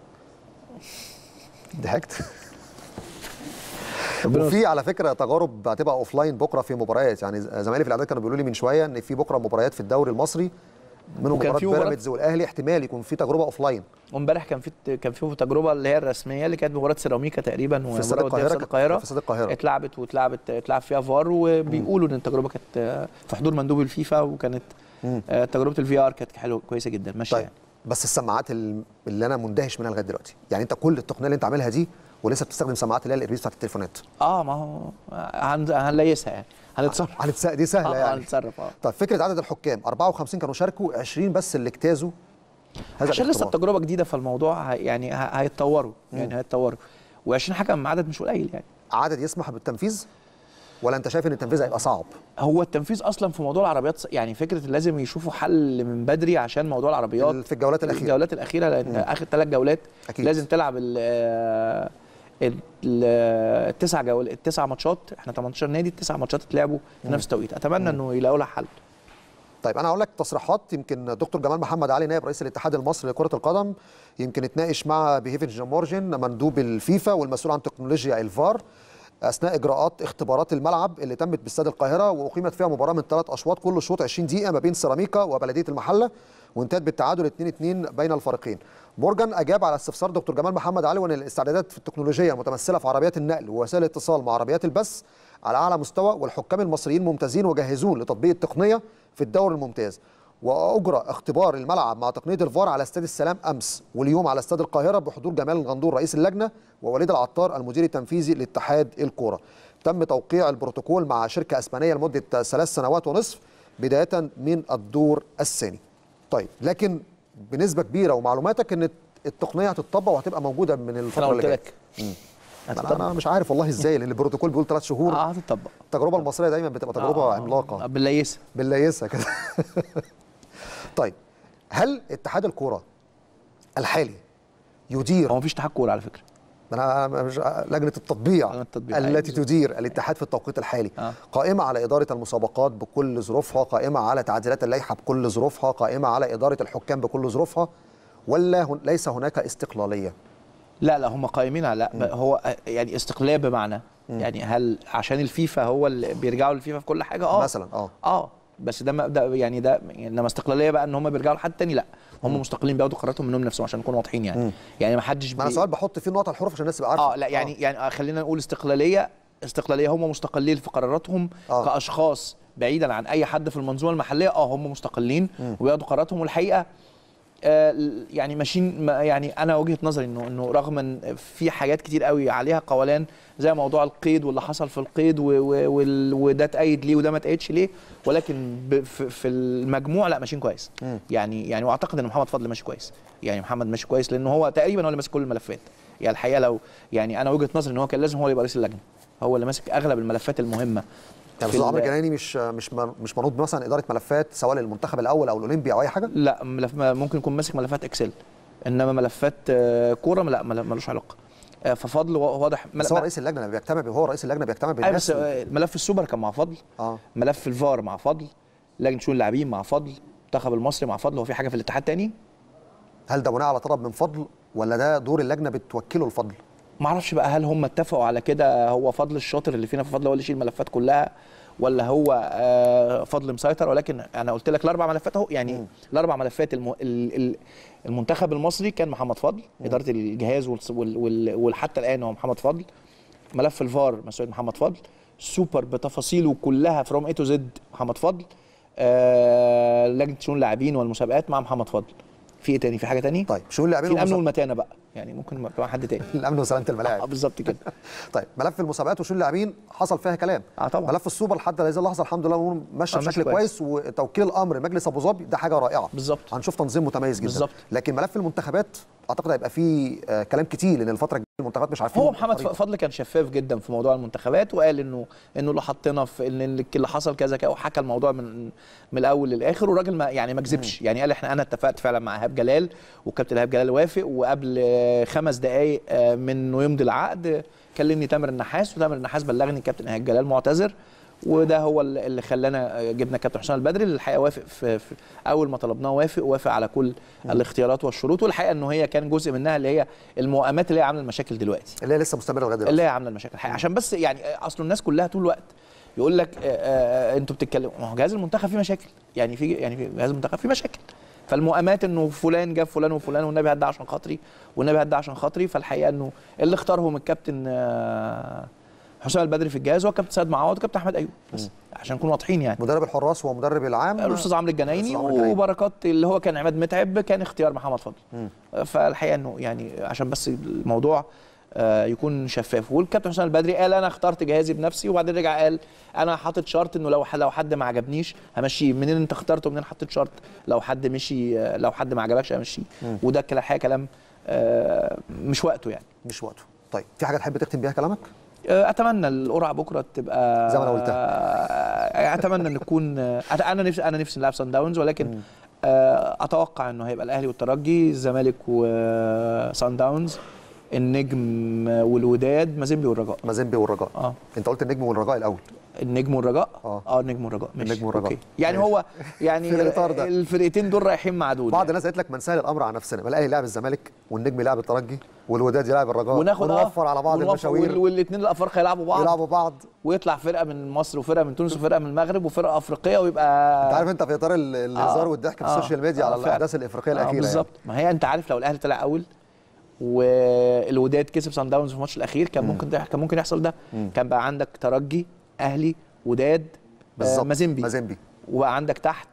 ضحكت وفي على فكره تجارب هتبقى اوف لاين بكره في مباريات يعني زمايلي في الاعداد كانوا بيقولوا لي من شويه ان في بكره مباريات في الدوري المصري منهم وكان مباراه في مباراة- بيراميدز والاهلي احتمال يكون في تجربه اوف لاين وامبارح كان في كان في تجربه اللي هي الرسميه اللي كانت مباراه سيراميكا تقريبا في استاد ومباراة ودية القاهره في استاد القاهره في استاد القاهره اتلعبت واتلعبت اتلعب فيها فار وبيقولوا ان التجربه كانت آه، في حضور مندوب الفيفا وكانت آه، تجربه الفي ار كانت حلوه كويسه جدا ماشيه طيب يعني. بس السماعات ال- اللي انا مندهش منها لغايه دلوقتي يعني انت كل التقنيه اللي انت عاملها دي ولسه بتستخدم سماعات اللي هي الاربيز بتاعت التليفونات اه ما هو هن- هنليسها يعني هنتصرف هنتس- دي سهله آه، يعني هنتصرف اه طيب فكره عدد الحكام 54 كانوا شاركوا 20 بس اللي اجتازوا هذا عشان لسه الاختبار. التجربه جديده فالموضوع هي- يعني ه- هيتطوروا يعني هيتطوروا و20 حكم عدد مش قليل يعني عدد يسمح بالتنفيذ ولا انت شايف ان التنفيذ هيبقى صعب هو التنفيذ اصلا في موضوع العربيات ص- يعني فكره لازم يشوفوا حل من بدري عشان موضوع العربيات في الجولات الاخيره الجولات الاخيره لان اخر ثلاث جولات أكيد. لازم تلعب ال ال- ال- التسع جول التسع ماتشات احنا 18 نادي التسع ماتشات اتلعبوا في نفس التوقيت اتمنى انه يلاقوا لها حل طيب انا هقول لك تصريحات يمكن دكتور جمال محمد علي نائب رئيس الاتحاد المصري لكره القدم يمكن اتناقش مع بيهيفن جامورجن مندوب الفيفا والمسؤول عن تكنولوجيا الفار اثناء اجراءات اختبارات الملعب اللي تمت باستاد القاهره واقيمت فيها مباراه من ثلاث اشواط كل شوط 20 دقيقه ما بين سيراميكا وبلديه المحله وانتهت بالتعادل 2-2 بين الفريقين. مورجان اجاب على استفسار دكتور جمال محمد علي وان الاستعدادات في التكنولوجيا المتمثله في عربيات النقل ووسائل الاتصال مع عربيات البث على اعلى مستوى والحكام المصريين ممتازين وجاهزون لتطبيق التقنيه في الدوري الممتاز. واجرى اختبار الملعب مع تقنيه الفار على استاد السلام امس واليوم على استاد القاهره بحضور جمال الغندور رئيس اللجنه ووليد العطار المدير التنفيذي لاتحاد الكوره. تم توقيع البروتوكول مع شركه اسبانيه لمده ثلاث سنوات ونصف بدايه من الدور الثاني. طيب لكن بنسبه كبيره ومعلوماتك ان التقنيه هتطبق وهتبقى موجوده من انا الفتره اللي قلت جايه. لك انا هتطبق أنا مش عارف والله ازاي لان البروتوكول بيقول ثلاث شهور اه هتطبق التجربه المصريه دايما بتبقى تجربه آه، عملاقه بالليسه بالليسه كده طيب هل اتحاد الكوره الحالي يدير هو مفيش اتحاد كوره على فكره انا مش لجنه التطبيع لجنة التطبيع، التي أيوة. تدير الاتحاد في التوقيت الحالي آه. قائمه على اداره المسابقات بكل ظروفها قائمه على تعديلات اللائحه بكل ظروفها قائمه على اداره الحكام بكل ظروفها ولا هن... ليس هناك استقلاليه لا لا هم قائمين على لا هو يعني استقلاليه بمعنى يعني هل عشان الفيفا هو اللي بيرجعوا للفيفا في كل حاجه اه مثلا اه اه بس ده ما- ده يعني ده انما استقلاليه بقى ان هم بيرجعوا لحد تاني لا هم مستقلين بياخدوا قراراتهم منهم نفسهم عشان نكون واضحين يعني يعني ما حدش ما انا سؤال بحط فيه نقط الحروف عشان الناس تبقى عارفه اه لا يعني يعني آه خلينا نقول استقلاليه استقلاليه هم مستقلين في قراراتهم آه. كاشخاص بعيدا عن اي حد في المنظومه المحليه اه هم مستقلين وبياخدوا قراراتهم والحقيقه آه يعني ماشيين ما- يعني انا وجهه نظري انه انه رغم ان في حاجات كتير قوي عليها قولان زي موضوع القيد واللي حصل في القيد و- و- وال- وده اتأيد ليه وده ما اتأيدش ليه ولكن ب- في في المجموع لا ماشيين كويس يعني يعني واعتقد ان محمد فضل ماشي كويس يعني محمد ماشي كويس لانه هو تقريبا هو اللي ماسك كل الملفات يعني الحقيقه لو يعني انا وجهه نظري ان هو كان لازم هو اللي يبقى رئيس اللجنه هو اللي ماسك اغلب الملفات المهمه يعني في استاذ عمرو ال- الجناني مش مش من- مش منوط مثلا اداره ملفات سواء للمنتخب الاول او الاولمبي او اي حاجه لا ملف ما- ممكن يكون ماسك ملفات اكسل انما ملفات آه، كوره لا مل- ملوش علاقه آه، ففضل وا- واضح مل- بس هو ما- رئيس اللجنه بيجتمع هو رئيس اللجنه بيجتمع أيوة بالناس بس آه، ملف السوبر كان مع فضل اه ملف الفار مع فضل لجنه شؤون اللاعبين مع فضل المنتخب المصري مع فضل هو في حاجه في الاتحاد تاني هل ده بناء على طلب من فضل ولا ده دور اللجنه بتوكله الفضل ما اعرفش بقى هل هم اتفقوا على كده هو فضل الشاطر اللي فينا في فضل هو اللي يشيل الملفات كلها ولا هو آه، فضل مسيطر ولكن انا قلت لك الاربع ملفات اهو يعني الاربع ملفات الم... ال- ال- المنتخب المصري كان محمد فضل اداره الجهاز وال... وال... وال... وحتى الان هو محمد فضل ملف الفار مسؤوليه محمد فضل سوبر بتفاصيله كلها فروم اي تو زد محمد فضل آه... لجنه شؤون اللاعبين والمسابقات مع محمد فضل في ايه تاني في حاجه تاني طيب شؤون في اللاعبين الامن والمسا- والمتانه بقى يعني ممكن مع حد تاني الامن وسلامه اه الملاعب بالظبط كده طيب ملف المسابقات وشؤون اللاعبين حصل فيها كلام اه طبعا ملف السوبر لحد هذه اللحظه الحمد لله الامور ماشيه آه، ماشي بشكل كويس. كويس وتوكيل الامر مجلس ابو ظبي ده حاجه رائعه بالظبط هنشوف تنظيم متميز جدا بالظبط. لكن ملف المنتخبات اعتقد هيبقى فيه آه كلام كتير لان الفتره الجايه المنتخبات مش عارفين هو محمد الطريقة. فضل كان شفاف جدا في موضوع المنتخبات وقال انه انه اللي حطينا في ان اللي حصل كذا كذا وحكى الموضوع من من الاول للاخر والراجل ما يعني ما كذبش يعني قال احنا انا اتفقت فعلا مع ايهاب جلال والكابتن ايهاب جلال وافق وقبل آه، خمس دقائق آه، من انه يمضي العقد كلمني تامر النحاس وتامر النحاس بلغني الكابتن ايهاب جلال معتذر وده هو اللي اللي خلانا آه، جبنا كابتن حسام البدري اللي الحقيقه وافق في, في اول ما طلبناه وافق وافق على كل الاختيارات والشروط والحقيقه انه هي كان جزء منها اللي هي الموائمات اللي هي عامله المشاكل دلوقتي اللي هي لسه مستمره لغايه دلوقتي اللي هي عامله المشاكل الحقيقة. عشان بس يعني اصل الناس كلها طول الوقت يقول لك آه، آه، انتوا بتتكلموا ما هو جهاز المنتخب فيه مشاكل يعني في يعني في جهاز المنتخب فيه مشاكل فالمؤامات انه فلان جاب فلان وفلان والنبي هات ده عشان خاطري والنبي هات ده عشان خاطري فالحقيقه انه اللي اختارهم الكابتن آه، حسام البدري في الجهاز هو كابتن سيد معوض وكابتن احمد ايوب بس عشان نكون واضحين يعني مدرب الحراس ومدرب العام الاستاذ عمرو الجنايني الأستاذ عمرو الجنايني. وبركات اللي هو كان عماد متعب كان اختيار محمد فضل فالحقيقه انه يعني عشان بس الموضوع آه، يكون شفاف والكابتن حسام البدري قال انا اخترت جهازي بنفسي وبعدين رجع قال انا حاطط شرط انه لو لو حد ما عجبنيش همشيه منين انت اخترته منين حطيت شرط لو حد مشي آه، لو حد ما عجبكش همشيه وده كلا- الحقيقه كلام آه، مش وقته يعني مش وقته طيب في حاجه تحب تختم بيها كلامك آه، اتمنى القرعه بكره تبقى زي ما أنا قلتها. آه، اتمنى ان نكون آه، انا نفسي انا نفسي نلعب سان داونز ولكن آه، اتوقع انه هيبقى الاهلي والترجي الزمالك وسان داونز النجم والوداد مازيمبي والرجاء مازيمبي والرجاء اه انت قلت النجم والرجاء الاول النجم والرجاء آه. اه النجم والرجاء ماشي النجم والرجاء. أوكي. يعني ماشي. هو يعني في الإطار ده. الفرقتين دول رايحين مع دول بعض يعني. الناس قالت لك ما نسهل الامر على نفسنا ما الاهلي يلعب الزمالك والنجم يلعب الترجي والوداد يلعب الرجاء وناخد آه، ونوفر على بعض ونوفر المشاوير والاثنين الافارقه يلعبوا بعض يلعبوا بعض ويطلع فرقه من مصر وفرقه من تونس وفرقه من المغرب وفرقه افريقيه ويبقى انت عارف انت في اطار ال- الهزار آه، والضحك في آه، السوشيال ميديا آه، على فعلا. الاحداث الافريقيه آه الاخيره بالظبط ما هي انت عارف لو الاهلي طلع اول والوداد كسب سان داونز في الماتش الاخير كان ممكن ده كان ممكن يحصل ده كان بقى عندك ترجي اهلي وداد يعني. آه بالظبط مازيمبي مازيمبي وبقى عندك تحت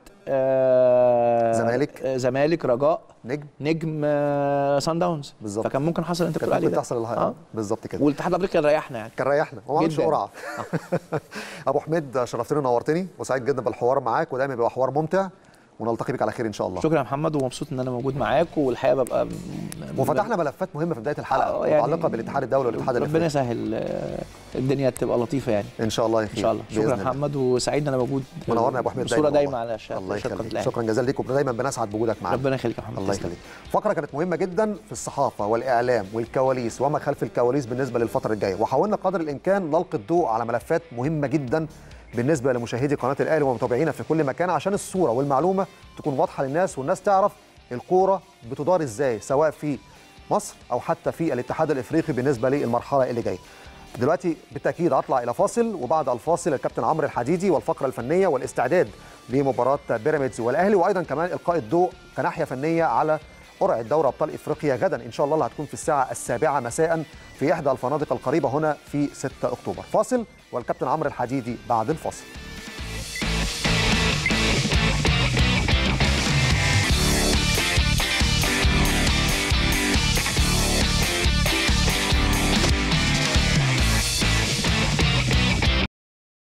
آه زمالك. آه زمالك رجاء نجم نجم آه سان داونز بالظبط. فكان ممكن حصل انت كانت بتقول عليه ممكن ده تحصل الها- آه. بالظبط كده والاتحاد الافريقي ريحنا يعني كان ريحنا وما عملش جداً. قرعه ابو حميد شرفتني ونورتني وسعيد جدا بالحوار معاك ودايما بيبقى حوار ممتع ونلتقي بك على خير ان شاء الله شكرا يا محمد ومبسوط ان انا موجود معاك والحقيقه ببقى م- وفتحنا ملفات مهمه في بدايه الحلقه آه، يعني متعلقه بالاتحاد الدولي والاتحاد ربنا الافريقي يسهل آه، الدنيا تبقى لطيفه يعني ان شاء الله يا خير ان شاء الله بإذن شكرا الله. محمد وسعيد ان انا موجود منورنا يا ابو حميد بصوره دايما والله. على شاشه الله شاشة قناة يخليك الأهلي. شكرا جزيلا ليك ودايما بنسعد بوجودك معانا ربنا يخليك يا محمد الله تسلم. يخليك فقره كانت مهمه جدا في الصحافه والاعلام والكواليس وما خلف الكواليس بالنسبه للفتره الجايه وحاولنا قدر الامكان نلقي الضوء على ملفات مهمه جدا بالنسبه لمشاهدي قناه الاهلي ومتابعينا في كل مكان عشان الصوره والمعلومه تكون واضحه للناس والناس تعرف الكوره بتدار ازاي سواء في مصر او حتى في الاتحاد الافريقي بالنسبه للمرحله اللي جايه دلوقتي بالتاكيد هطلع الى فاصل وبعد الفاصل الكابتن عمرو الحديدي والفقره الفنيه والاستعداد لمباراه بيراميدز والاهلي وايضا كمان القاء الضوء كناحيه فنيه على قرعه دوري ابطال افريقيا غدا ان شاء الله اللي هتكون في الساعه السابعه مساء في احدى الفنادق القريبه هنا في 6 اكتوبر فاصل والكابتن عمرو الحديدي بعد الفاصل